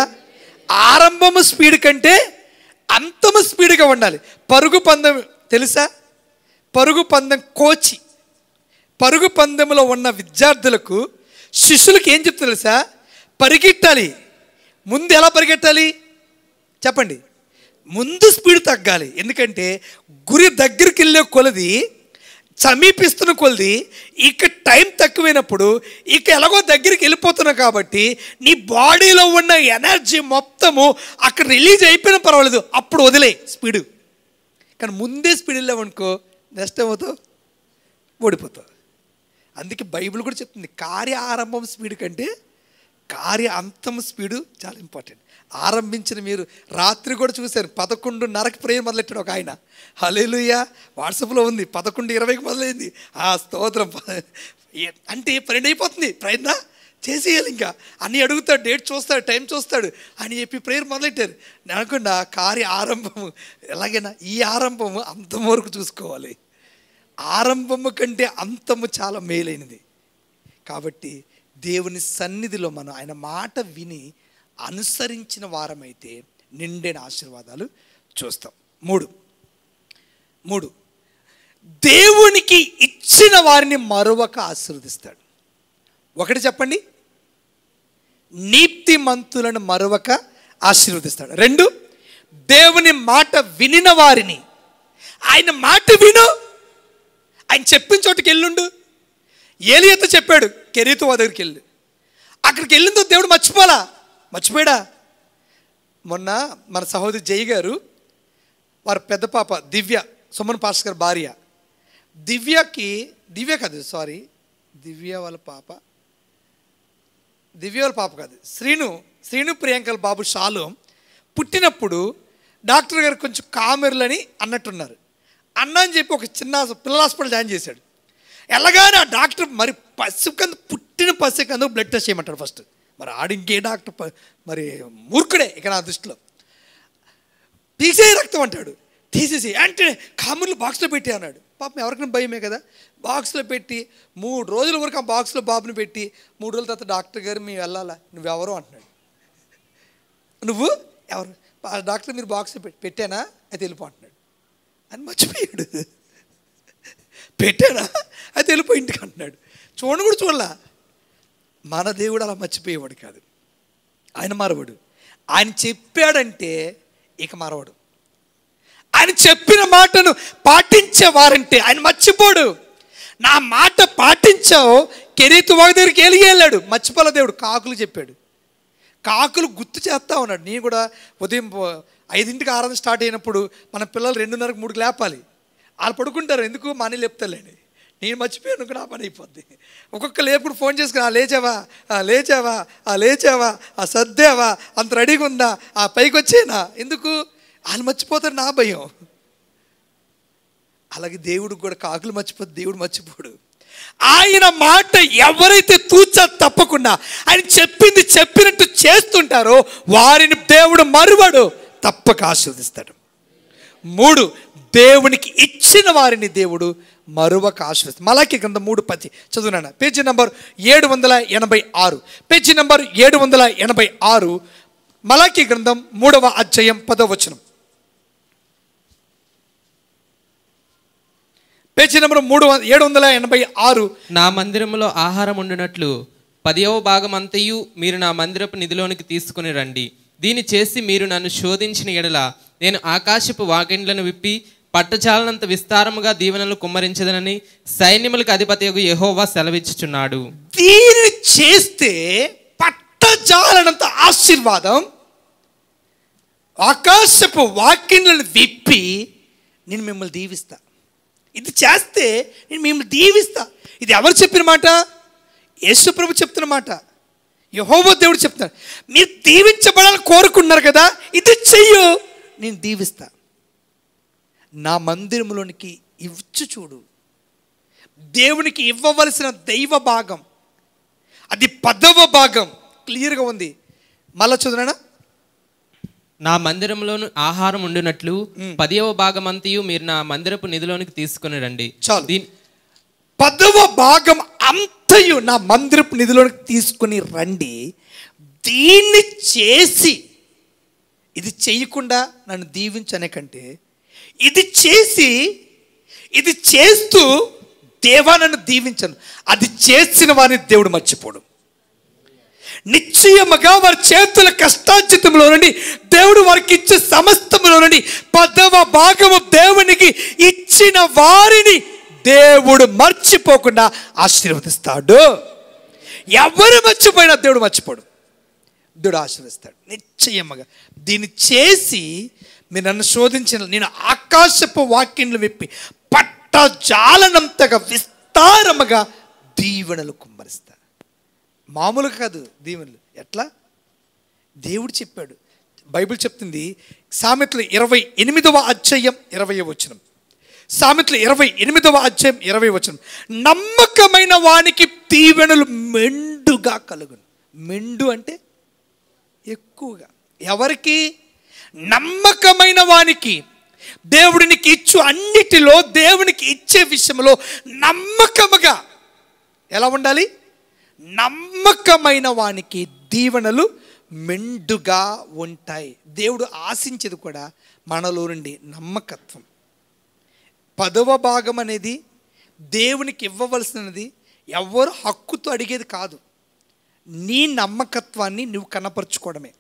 ఆరంభము స్పీడ్ కంటే అంతము స్పీడ్గా ఉండాలి పరుగు పందెం తెలుసా పరుగు పందెం కోచి పరుగు పందెంలో ఉన్న విద్యార్థులకు శిష్యులకు ఏం చెప్తారు తెలుసా పరిగెట్టాలి ముందు ఎలా పరిగెట్టాలి చెప్పండి ముందు స్పీడ్ తగ్గాలి ఎందుకంటే గురి దగ్గరికి వెళ్ళే కొలది సమీపిస్తున్న కొలది ఇక టైం తక్కువైనప్పుడు ఇక ఎలాగో దగ్గరికి వెళ్ళిపోతున్నావు కాబట్టి నీ బాడీలో ఉన్న ఎనర్జీ మొత్తము అక్కడ రిలీజ్ అయిపోయినా పర్వాలేదు అప్పుడు వదిలే స్పీడు కానీ ముందే స్పీడ్ వెళ్ళామనుకో నెక్స్ట్ ఏమవుతావు ఓడిపోతావు అందుకే బైబిల్ కూడా చెప్తుంది కార్య ఆరంభం స్పీడ్ కంటే కార్య అంతం స్పీడు చాలా ఇంపార్టెంట్ ఆరంభించిన మీరు రాత్రి కూడా చూశారు పదకొండున్నరకి ప్రేయర్ మొదలెట్టాడు ఒక ఆయన హలేలుయ్య వాట్సాప్లో ఉంది పదకొండు ఇరవైకి మొదలైంది ఆ స్తోత్రం ఏ- అంటే పన్నెండు అయిపోతుంది ప్రయత్న చేసేయాలి ఇంకా అన్నీ అడుగుతాడు డేట్ చూస్తాడు టైం చూస్తాడు అని చెప్పి ప్రేయర్ మొదలెట్టారు నేను అనుకున్నా కార్య ఆరంభము ఎలాగైనా ఈ ఆరంభము అంతం వరకు చూసుకోవాలి ఆరంభము కంటే అంతము చాలా మేలైనది కాబట్టి దేవుని సన్నిధిలో మనం ఆయన మాట విని అనుసరించిన వారమైతే నిండైన ఆశీర్వాదాలు చూస్తాం మూడు మూడు దేవునికి ఇచ్చిన వారిని మరొక ఆశీర్వదిస్తాడు ఒకటి చెప్పండి నీతిమంతులను మరొక ఆశీర్వదిస్తాడు రెండు దేవుని మాట వినిన వారిని ఆయన మాట విను ఆయన చెప్పిన చోటుకి వెళ్ళుండు ఏలియతో చెప్పాడు కెరీతో దగ్గరికి వెళ్ళి అక్కడికి వెళ్ళిందో దేవుడు మర్చిపోలా మర్చిపోయాడా మొన్న మన సహోదరి జై గారు వారి పెద్ద పాప దివ్య సుమన్ పాస్ గారి భార్య దివ్యకి దివ్య కాదు సారీ దివ్య వాళ్ళ పాప దివ్య వాళ్ళ పాప కాదు శ్రీను శ్రీను ప్రియాంకల బాబు షాలు పుట్టినప్పుడు డాక్టర్ గారు కొంచెం కామెర్లని అన్నట్టున్నారు అన్న అని చెప్పి ఒక చిన్న పిల్లల హాస్పిటల్ జాయిన్ చేశాడు ఎలాగానే ఆ డాక్టర్ మరి పసికందు పుట్టిన పసికందు బ్లడ్ టెస్ట్ చేయమంటాడు ఫస్ట్ మరి ఆడు ఇంకే డాక్టర్ ప- మరి మూర్ఖుడే ఇక నా దృష్టిలో తీసే రక్తం అంటాడు తీసేసి అంటే కాముర్లు బాక్స్లో పెట్టి అన్నాడు పాపం ఎవరికైనా భయమే కదా బాక్స్లో పెట్టి మూడు రోజుల వరకు ఆ బాక్స్లో బాబుని పెట్టి మూడు రోజుల తర్వాత డాక్టర్ గారు మేము వెళ్ళాలా నువ్వెవరు అంటున్నాడు నువ్వు ఎవరు ఆ డాక్టర్ మీరు బాక్స్లో పెట్టి పెట్టానా అయితే వెళ్ళిపో అంటున్నాడు అని మర్చిపోయాడు పెట్టానా అయితే వెళ్ళిపో ఇంటికి అంటున్నాడు చూడండి కూడా చూడలా మన దేవుడు అలా మర్చిపోయేవాడు కాదు ఆయన మరవడు ఆయన చెప్పాడంటే ఇక మరవడు ఆయన చెప్పిన మాటను పాటించేవారంటే ఆయన మర్చిపోడు నా మాట పాటించావు కెరీతు వాడి దగ్గరికి వెళ్ళి వెళ్ళాడు మర్చిపోలే దేవుడు కాకులు చెప్పాడు కాకులు గుర్తు చేస్తా ఉన్నాడు నేను కూడా ఉదయం పో- ఐదింటికి ఆరాధన స్టార్ట్ అయినప్పుడు మన పిల్లలు రెండున్నరకు మూడుకి లేపాలి వాళ్ళు పడుకుంటారు ఎందుకు మనీ లేపుతలేండి నేను మర్చిపోయాను నా పని అయిపోద్ది ఒక్కొక్క లేపుడు ఫోన్ చేసుకుని ఆ లేచావా ఆ లేచావా ఆ లేచావా ఆ సర్దేవా అంత రెడీగా ఉందా ఆ పైకి వచ్చేనా ఎందుకు వాళ్ళు మర్చిపోతారు నా భయం అలాగే దేవుడు కూడా కాకులు మర్చిపోతే దేవుడు మర్చిపోడు ఆయన మాట ఎవరైతే తూచా తప్పకుండా ఆయన చెప్పింది చెప్పినట్టు చేస్తుంటారో వారిని దేవుడు మరువడు తప్పక ఆశీర్వదిస్తాడు మూడు దేవునికి ఇచ్చిన వారిని దేవుడు మరువక ఆశ్రయిస్తాడు మలాకి గ్రంథం మూడు పది చదువునాను పేజీ నంబర్ ఏడు వందల ఎనభై ఆరు పేజీ నంబర్ ఏడు వందల ఎనభై ఆరు మలాకి గ్రంథం మూడవ అధ్యాయం పదవ వచనం పేజీ నంబర్ మూడు వం- ఏడు వందల ఎనభై ఆరు నా మందిరములో ఆహారం ఉండినట్లు పదియవ భాగం అంతయు మీరు నా మందిరపు నిధిలోనికి తీసుకుని రండి దీని చేసి మీరు నన్ను శోధించిన ఎడల నేను ఆకాశపు వాకిండ్లను విప్పి పట్టజాలనంత విస్తారముగా దీవెనలు కుమ్మరించదనని సైన్యములకు అధిపతి యెహోవా సెలవిచ్చుచున్నాడు దీన్ని చేస్తే పట్టజాలనంత ఆశీర్వాదం ఆకాశపు వాక్యలను విప్పి నేను మిమ్మల్ని దీవిస్తా ఇది చేస్తే నేను మిమ్మల్ని దీవిస్తా ఇది ఎవరు చెప్పిన మాట యేసు ప్రభు చెప్తున్న మాట యహోవో దేవుడు చెప్తున్నాడు మీరు దీవించబడాలని కోరుకున్నారు కదా ఇది చెయ్యు నేను దీవిస్తా నా మందిరములోనికి ఇవ్వచ్చు చూడు దేవునికి ఇవ్వవలసిన దైవ భాగం అది పదవ భాగం క్లియర్గా ఉంది మళ్ళా చదువునా నా మందిరంలోను ఆహారం ఉండినట్లు పదియవ భాగం అంతయు మీరు నా మందిరపు నిధిలోనికి తీసుకుని రండి చాలు. దీని పదవ భాగం అంతయు నా మందిరపు నిధిలోకి తీసుకుని రండి దీన్ని చేసి ఇది చేయకుండా నన్ను దీవించనే కంటే ఇది చేసి ఇది చేస్తూ దేవా నన్ను దీవించను అది చేసిన వారిని దేవుడు మర్చిపోడు నిశ్చయముగా వారి చేతుల కష్టార్జితంలో నుండి దేవుడు వారికి ఇచ్చే సమస్తములో నుండి పదవ భాగము దేవునికి ఇచ్చిన వారిని దేవుడు మర్చిపోకుండా ఆశీర్వదిస్తాడు ఎవరు మర్చిపోయినా దేవుడు మర్చిపోడు దేవుడు ఆశీర్వదిస్తాడు నిశ్చయముగా దీన్ని చేసి మీరు నన్ను శోధించిన నేను ఆకాశపు వాక్యంలు విప్పి పట్ట జాలనంతగా విస్తారముగా దీవెనలు కుమ్మరిస్తా మామూలుగా కాదు దీవెనలు ఎట్లా దేవుడు చెప్పాడు బైబిల్ చెప్తుంది సామెతలు ఇరవై ఎనిమిదవ అధ్యాయం ఇరవై వచనం సామెతలు ఇరవై ఎనిమిదవ అధ్యాయం ఇరవై వచనం నమ్మకమైన వానికి దీవెనలు మెండుగా కలుగును మెండు అంటే ఎక్కువగా ఎవరికి నమ్మకమైన వానికి దేవుడినికి ఇచ్చు అన్నిటిలో దేవునికి ఇచ్చే విషయంలో నమ్మకముగా ఎలా ఉండాలి నమ్మకమైన వానికి దీవెనలు మెండుగా ఉంటాయి దేవుడు ఆశించేది కూడా మనలో నుండి నమ్మకత్వం పదవ భాగం అనేది దేవునికి ఇవ్వవలసినది ఎవరు హక్కుతో అడిగేది కాదు నీ నమ్మకత్వాన్ని నువ్వు కనపరుచుకోవడమే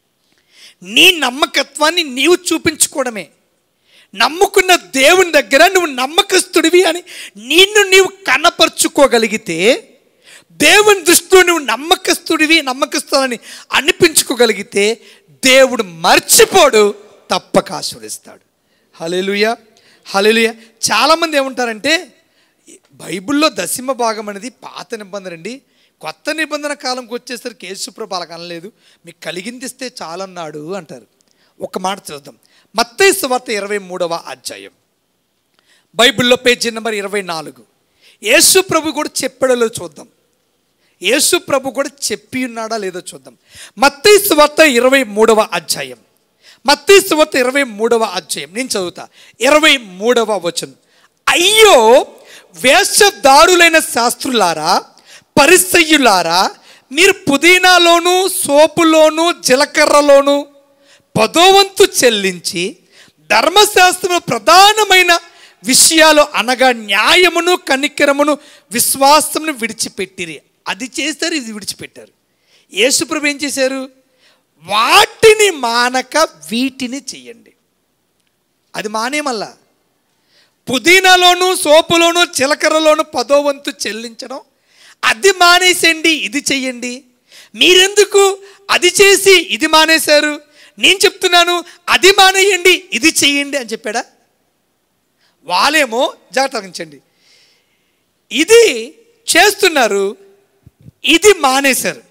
నీ నమ్మకత్వాన్ని నీవు చూపించుకోవడమే నమ్ముకున్న దేవుని దగ్గర నువ్వు నమ్మకస్తుడివి అని నిన్ను నీవు కనపరుచుకోగలిగితే దేవుని దృష్టిలో నువ్వు నమ్మకస్తుడివి నమ్మకస్తులని అనిపించుకోగలిగితే దేవుడు మర్చిపోడు తప్పక ఆశీర్వదిస్తాడు హలేలుయ హలేలుయ చాలామంది ఏమంటారంటే బైబిల్లో దశమ భాగం అనేది పాత నిబంధన అండి కొత్త నిబంధన కాలంకి వచ్చేసరికి యేసుప్రభు అలా అనలేదు మీకు కలిగిందిస్తే చాలన్నాడు అంటారు ఒక మాట చూద్దాం మత్తయి సువార్త ఇరవై మూడవ అధ్యాయం బైబిల్లో పేజీ నెంబర్ ఇరవై నాలుగు యేసు ప్రభు కూడా చెప్పాడో చూద్దాం యేసు ప్రభు కూడా చెప్పి ఉన్నాడా లేదో చూద్దాం మత్తయి సువార్త ఇరవై మూడవ అధ్యాయం మత్తయి సువార్త ఇరవై మూడవ అధ్యాయం నేను చదువుతా ఇరవై మూడవ వచనం అయ్యో వేషధారులైన శాస్త్రులారా పరిసయ్యులారా మీరు పుదీనాలోను సోపులోను జీలకర్రలోను పదోవంతు చెల్లించి ధర్మశాస్త్రంలో ప్రధానమైన విషయాలు అనగా న్యాయమును కనికరమును విశ్వాసమును విడిచిపెట్టిరి అది చేస్తారు ఇది విడిచిపెట్టారు యేసుప్రభు ఏం చేశారు వాటిని మానక వీటిని చెయ్యండి అది మానే మళ్ళా పుదీనాలోను సోపులోను చిలకరలోను పదో వంతు చెల్లించడం అది మానేసండి ఇది చెయ్యండి మీరెందుకు అది చేసి ఇది మానేశారు నేను చెప్తున్నాను అది మానేయండి ఇది చెయ్యండి అని చెప్పాడా వాళ్ళేమో జాగ్రత్త గమనించండి ఇది చేస్తున్నారు ఇది మానేశారు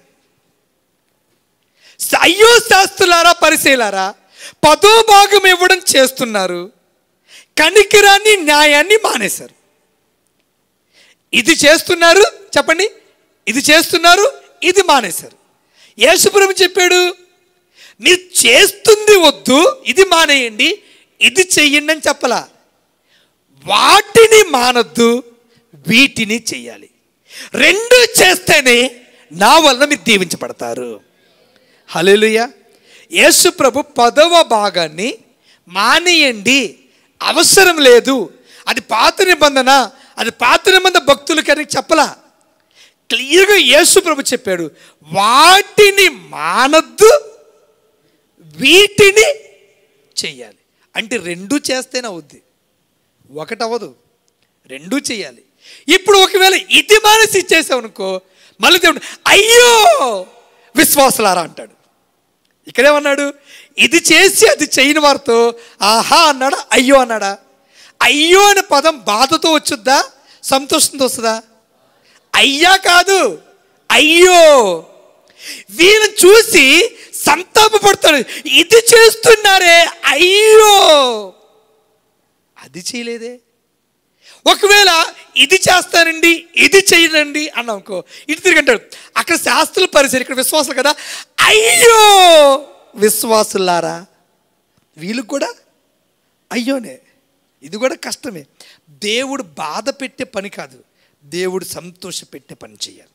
అయ్యో శాస్త్రులారా పరిశీలారా పదో భాగం ఇవ్వడం చేస్తున్నారు కనికిరాన్ని న్యాయాన్ని మానేశారు ఇది చేస్తున్నారు చెప్పండి ఇది చేస్తున్నారు ఇది మానేశారు యేసుప్రభు చెప్పాడు మీరు చేస్తుంది వద్దు ఇది మానేయండి ఇది చెయ్యండి అని చెప్పలా వాటిని మానొద్దు వీటిని చెయ్యాలి రెండు చేస్తేనే నా వలన మీరు దీవించబడతారు హల్లెలూయా యేసు ప్రభు పదవ భాగాన్ని మానేయండి అవసరం లేదు అది పాత నిబంధన అది పాత నిబంధన భక్తులకని చెప్పలా క్లియర్గా యేసు ప్రభు చెప్పాడు వాటిని మానద్దు వీటిని చెయ్యాలి అంటే రెండు చేస్తేనే అవుద్ది ఒకటి అవ్వదు రెండూ చేయాలి ఇప్పుడు ఒకవేళ ఇది మానేసి ఇచ్చేసావు అనుకో మళ్ళీ దేవుడు అయ్యో విశ్వాసులారా అంటాడు ఇక్కడేమన్నాడు ఇది చేసి అది చేయని వారితో ఆహా అన్నాడా అయ్యో అన్నాడా అయ్యో అనే పదం బాధతో వచ్చుద్దా సంతోషంతో వస్తుందా అయ్యా కాదు అయ్యో వీళ్ళని చూసి సంతాపపడతాడు ఇది చేస్తున్నారే అయ్యో అది చేయలేదే ఒకవేళ ఇది చేస్తానండి ఇది చేయనండి అన్నాం అనుకో ఇటు తిరిగి అంటాడు అక్కడ శాస్త్రుల పరిసర ఇక్కడ విశ్వాసులు కదా అయ్యో విశ్వాసులారా వీళ్ళు కూడా అయ్యోనే ఇది కూడా కష్టమే దేవుడు బాధ పెట్టే పని కాదు దేవుడు సంతోష పెట్టే పని చేయాలి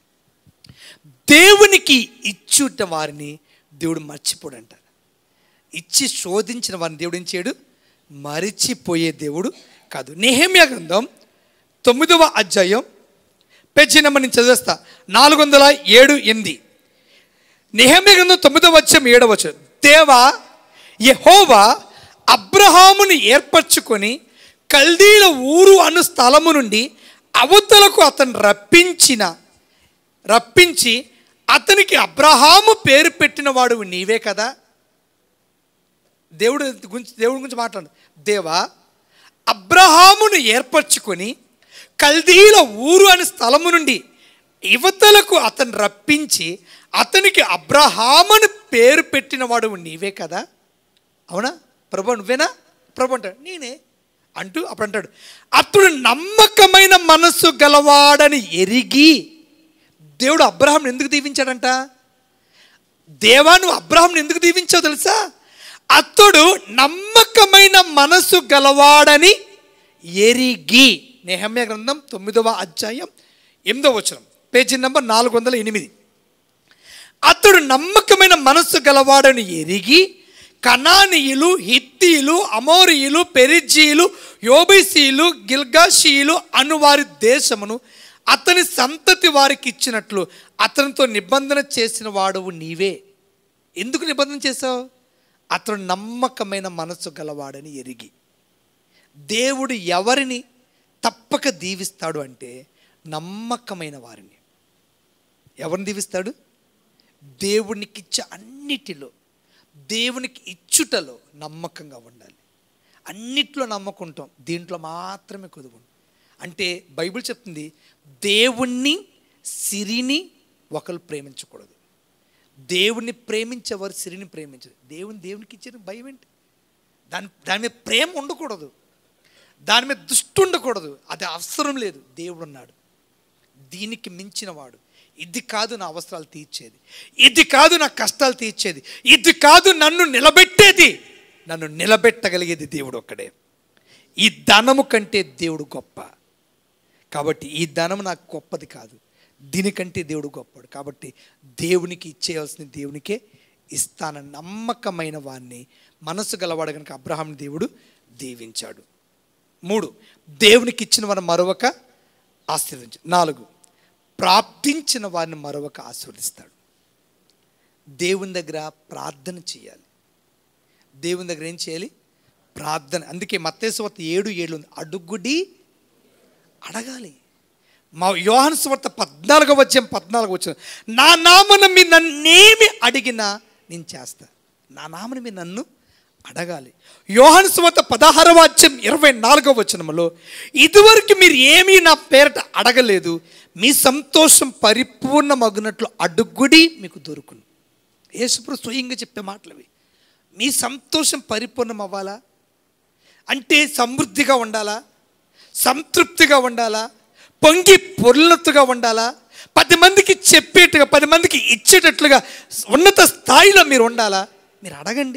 దేవునికి ఇచ్చుట వారిని దేవుడు మర్చిపోడంట ఇచ్చి శోధించిన వారిని దేవుడు ఏం చేయడు మరిచిపోయే దేవుడు కాదు నెహమ్యా గ్రంథం తొమ్మిదవ అధ్యాయం పేజీ నెంబర్ నేను చదివేస్తా నాలుగు వందల ఏడు ఎనిమిది నెహమ్య గ్రంథం తొమ్మిదవ అధ్యాయం ఏడవ వచనం దేవా యెహోవా అబ్రహాముని ఏర్పరచుకొని కల్దీల ఊరు అను స్థలము నుండి అవతలకు అతను రప్పించిన రప్పించి అతనికి అబ్రహాము పేరు పెట్టిన వాడు నీవే కదా దేవుడు గురించి దేవుడి గురించి మాట్లాడు దేవా అబ్రహామును ఏర్పరచుకొని కల్దీల ఊరు అనే స్థలము నుండి యువతలకు అతను రప్పించి అతనికి అబ్రహామును పేరు పెట్టిన వాడు నీవే కదా అవునా ప్రభు నువ్వేనా ప్రభు అంటాడు నేనే అంటూ అప్పుడు అంటాడు అతడు నమ్మకమైన మనస్సు గలవాడని ఎరిగి దేవుడు అబ్రహాం ఎందుకు దీవించాడంట దేవా నువ్వు అబ్రహాంని ఎందుకు దీవించావు తెలుసా అతడు నమ్మకమైన మనసు గలవాడని ఎరిగి నెహమ్య గ్రంథం తొమ్మిదవ అధ్యాయం ఎనిమిదవ వచనం పేజీ నెంబర్ నాలుగు వందల ఎనిమిది అతడు నమ్మకమైన మనస్సు గలవాడని ఎరిగి కనానీయులు హిత్తీలు అమోరియులు పెరిజీలు యోబిసీలు గిల్గాషీయులు అను వారి దేశమును అతని సంతతి వారికి ఇచ్చినట్లు అతనితో నిబంధన చేసిన వాడువు నీవే ఎందుకు నిబంధన చేశావు అతడు నమ్మకమైన మనస్సు గలవాడని ఎరిగి దేవుడు ఎవరిని తప్పక దీవిస్తాడు అంటే నమ్మకమైన వారిని ఎవరిని దీవిస్తాడు దేవునికి ఇచ్చే అన్నిటిలో దేవునికి ఇచ్చుటలో నమ్మకంగా ఉండాలి అన్నిట్లో నమ్మకుంటాం దీంట్లో మాత్రమే కుదుకుంటాం అంటే బైబిల్ చెప్తుంది దేవుణ్ణి సిరిని ఒకరు ప్రేమించకూడదు దేవుణ్ణి ప్రేమించేవారు సిరిని ప్రేమించదు దేవుని దేవునికి ఇచ్చిన భయం ఏంటి దాని దాని మీద ప్రేమ ఉండకూడదు దాని మీద దృష్టి ఉండకూడదు అది అవసరం లేదు దేవుడు ఉన్నాడు దీనికి మించిన వాడు ఇది కాదు నా అవసరాలు తీర్చేది ఇది కాదు నా కష్టాలు తీర్చేది ఇది కాదు నన్ను నిలబెట్టేది నన్ను నిలబెట్టగలిగేది దేవుడు ఒక్కడే ఈ ధనము కంటే దేవుడు గొప్ప కాబట్టి ఈ ధనం నాకు గొప్పది కాదు దీనికంటే దేవుడు గొప్పడు కాబట్టి దేవునికి ఇచ్చేయాల్సిన దేవునికే ఇస్తానని నమ్మకమైన వాడిని మనసు గలవాడు కనుక అబ్రహాంని దేవుడు దీవించాడు మూడు దేవునికి ఇచ్చిన వారిని మరొక ఆశీర్వదించు నాలుగు ప్రార్థించిన వారిని మరొక ఆశీర్వదిస్తాడు దేవుని దగ్గర ప్రార్థన చేయాలి దేవుని దగ్గర ఏం చేయాలి ప్రార్థన అందుకే మత్తేశ్వర్త ఏడు ఏళ్ళు ఉంది అడుగుడి అడగాలి మా యోహాను సువార్త పద్నాలుగో వచ్చాం పద్నాలుగు వచ్చాం నా నామన మీరు నన్నేమి అడిగినా నేను చేస్తా నా నామన మీరు నన్ను అడగాలి యోహాను సువార్త పదహారవ అధ్యాయం ఇరవై నాలుగవ వచనములో ఇదివరకు మీరు ఏమీ నా పేరట అడగలేదు మీ సంతోషం పరిపూర్ణమగునట్లు అడుగుడి మీకు దొరుకును యేసుప్రభు స్వయంగా చెప్పే మాటలవి మీ సంతోషం పరిపూర్ణం అవ్వాలా అంటే సమృద్ధిగా ఉండాలా సంతృప్తిగా ఉండాలా పొంగి పొర్లతుగా ఉండాలా పది మందికి చెప్పేట్టుగా పది మందికి ఇచ్చేటట్లుగా ఉన్నత స్థాయిలో మీరు ఉండాలా మీరు అడగండి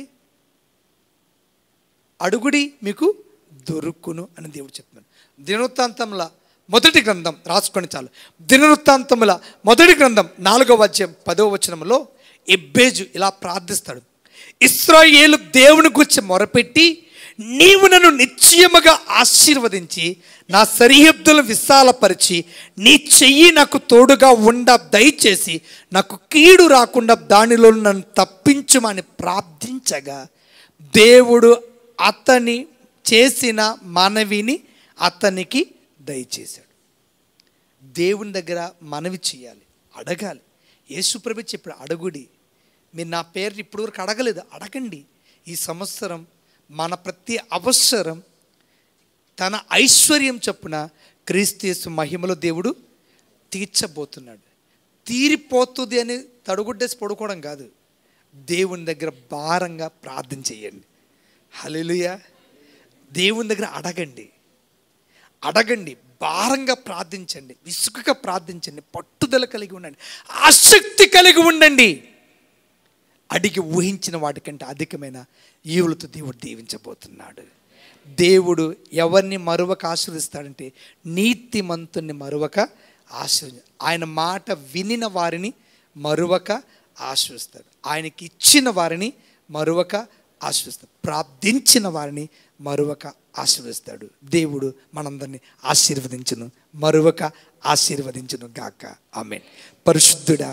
అడుగుడి మీకు దొరుకును అని దేవుడు చెప్తున్నాడు దినవృత్తాంతముల మొదటి గ్రంథం రాసుకొని చాలు దినవృత్తాంతముల మొదటి గ్రంథం నాలుగవ అధ్యాయం పదవ వచనంలో ఎబ్బేజు ఇలా ప్రార్థిస్తాడు ఇస్రాయేలు దేవుని గురించి మొరపెట్టి నీవు నన్ను నిశ్చయముగా ఆశీర్వదించి నా సరిహద్దులు విశాలపరిచి నీ చెయ్యి నాకు తోడుగా ఉండ దయచేసి నాకు కీడు రాకుండా దానిలో నన్ను తప్పించుమని ప్రార్థించగా దేవుడు అతని చేసిన మనవిని అతనికి దయచేశాడు దేవుని దగ్గర మనవి చేయాలి అడగాలి యేసుప్రభు చెప్పాడు అడుగుడి మీరు నా పేరు ఇప్పుడు వరకు అడగలేదు అడగండి ఈ సంవత్సరం మన ప్రతి అవసరం తన ఐశ్వర్యం చొప్పున క్రీస్తు మహిమలో దేవుడు తీర్చబోతున్నాడు తీరిపోతుంది అని తడుగుడ్డేసి పడుకోవడం కాదు దేవుని దగ్గర భారంగా ప్రార్థన చేయండి హల్లెలూయా దేవుని దగ్గర అడగండి అడగండి భారంగా ప్రార్థించండి విసుగుగా ప్రార్థించండి పట్టుదల కలిగి ఉండండి ఆసక్తి కలిగి ఉండండి అడిగి ఊహించిన వాటికంటే అధికమైన ఈవులతో దేవుడు దీవించబోతున్నాడు దేవుడు ఎవరిని మరొక ఆశీర్వదిస్తాడంటే నీతిమంతుని మరొక ఆశీర్వ ఆయన మాట వినిన వారిని మరొక ఆశీర్వదిస్తాడు ఆయనకి ఇచ్చిన వారిని మరొక ఆశీర్వదిస్తాడు ప్రార్థించిన వారిని మరొక ఆశీర్వదిస్తాడు దేవుడు మనందరినీ ఆశీర్వదించును మరొక ఆశీర్వదించును గాక ఆమె పరిశుద్ధుడా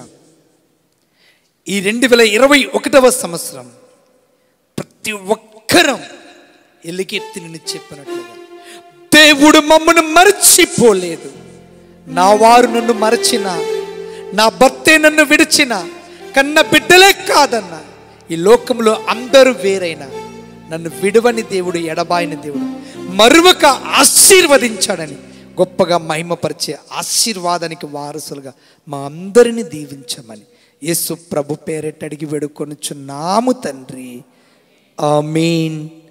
ఈ రెండు వేల ఇరవై ఒకటవ సంవత్సరం ప్రతి ఒక్కరం ఎలికెత్తి నిన్ను చెప్పినట్లుగా దేవుడు మమ్మను మరచిపోలేదు నా వారు నన్ను మరచిన నా భర్తే నన్ను విడిచిన కన్న బిడ్డలే కాదన్న ఈ లోకంలో అందరూ వేరైనా నన్ను విడవని దేవుడు ఎడబాయిన దేవుడు మరొక ఆశీర్వదించాడని గొప్పగా మహిమపరిచే ఆశీర్వాదానికి వారసులుగా మా అందరిని దీవించమని యేసు ప్రభు పేరెట్ అడిగి వేడుకొనుచున్నాము తండ్రి ఆమీన్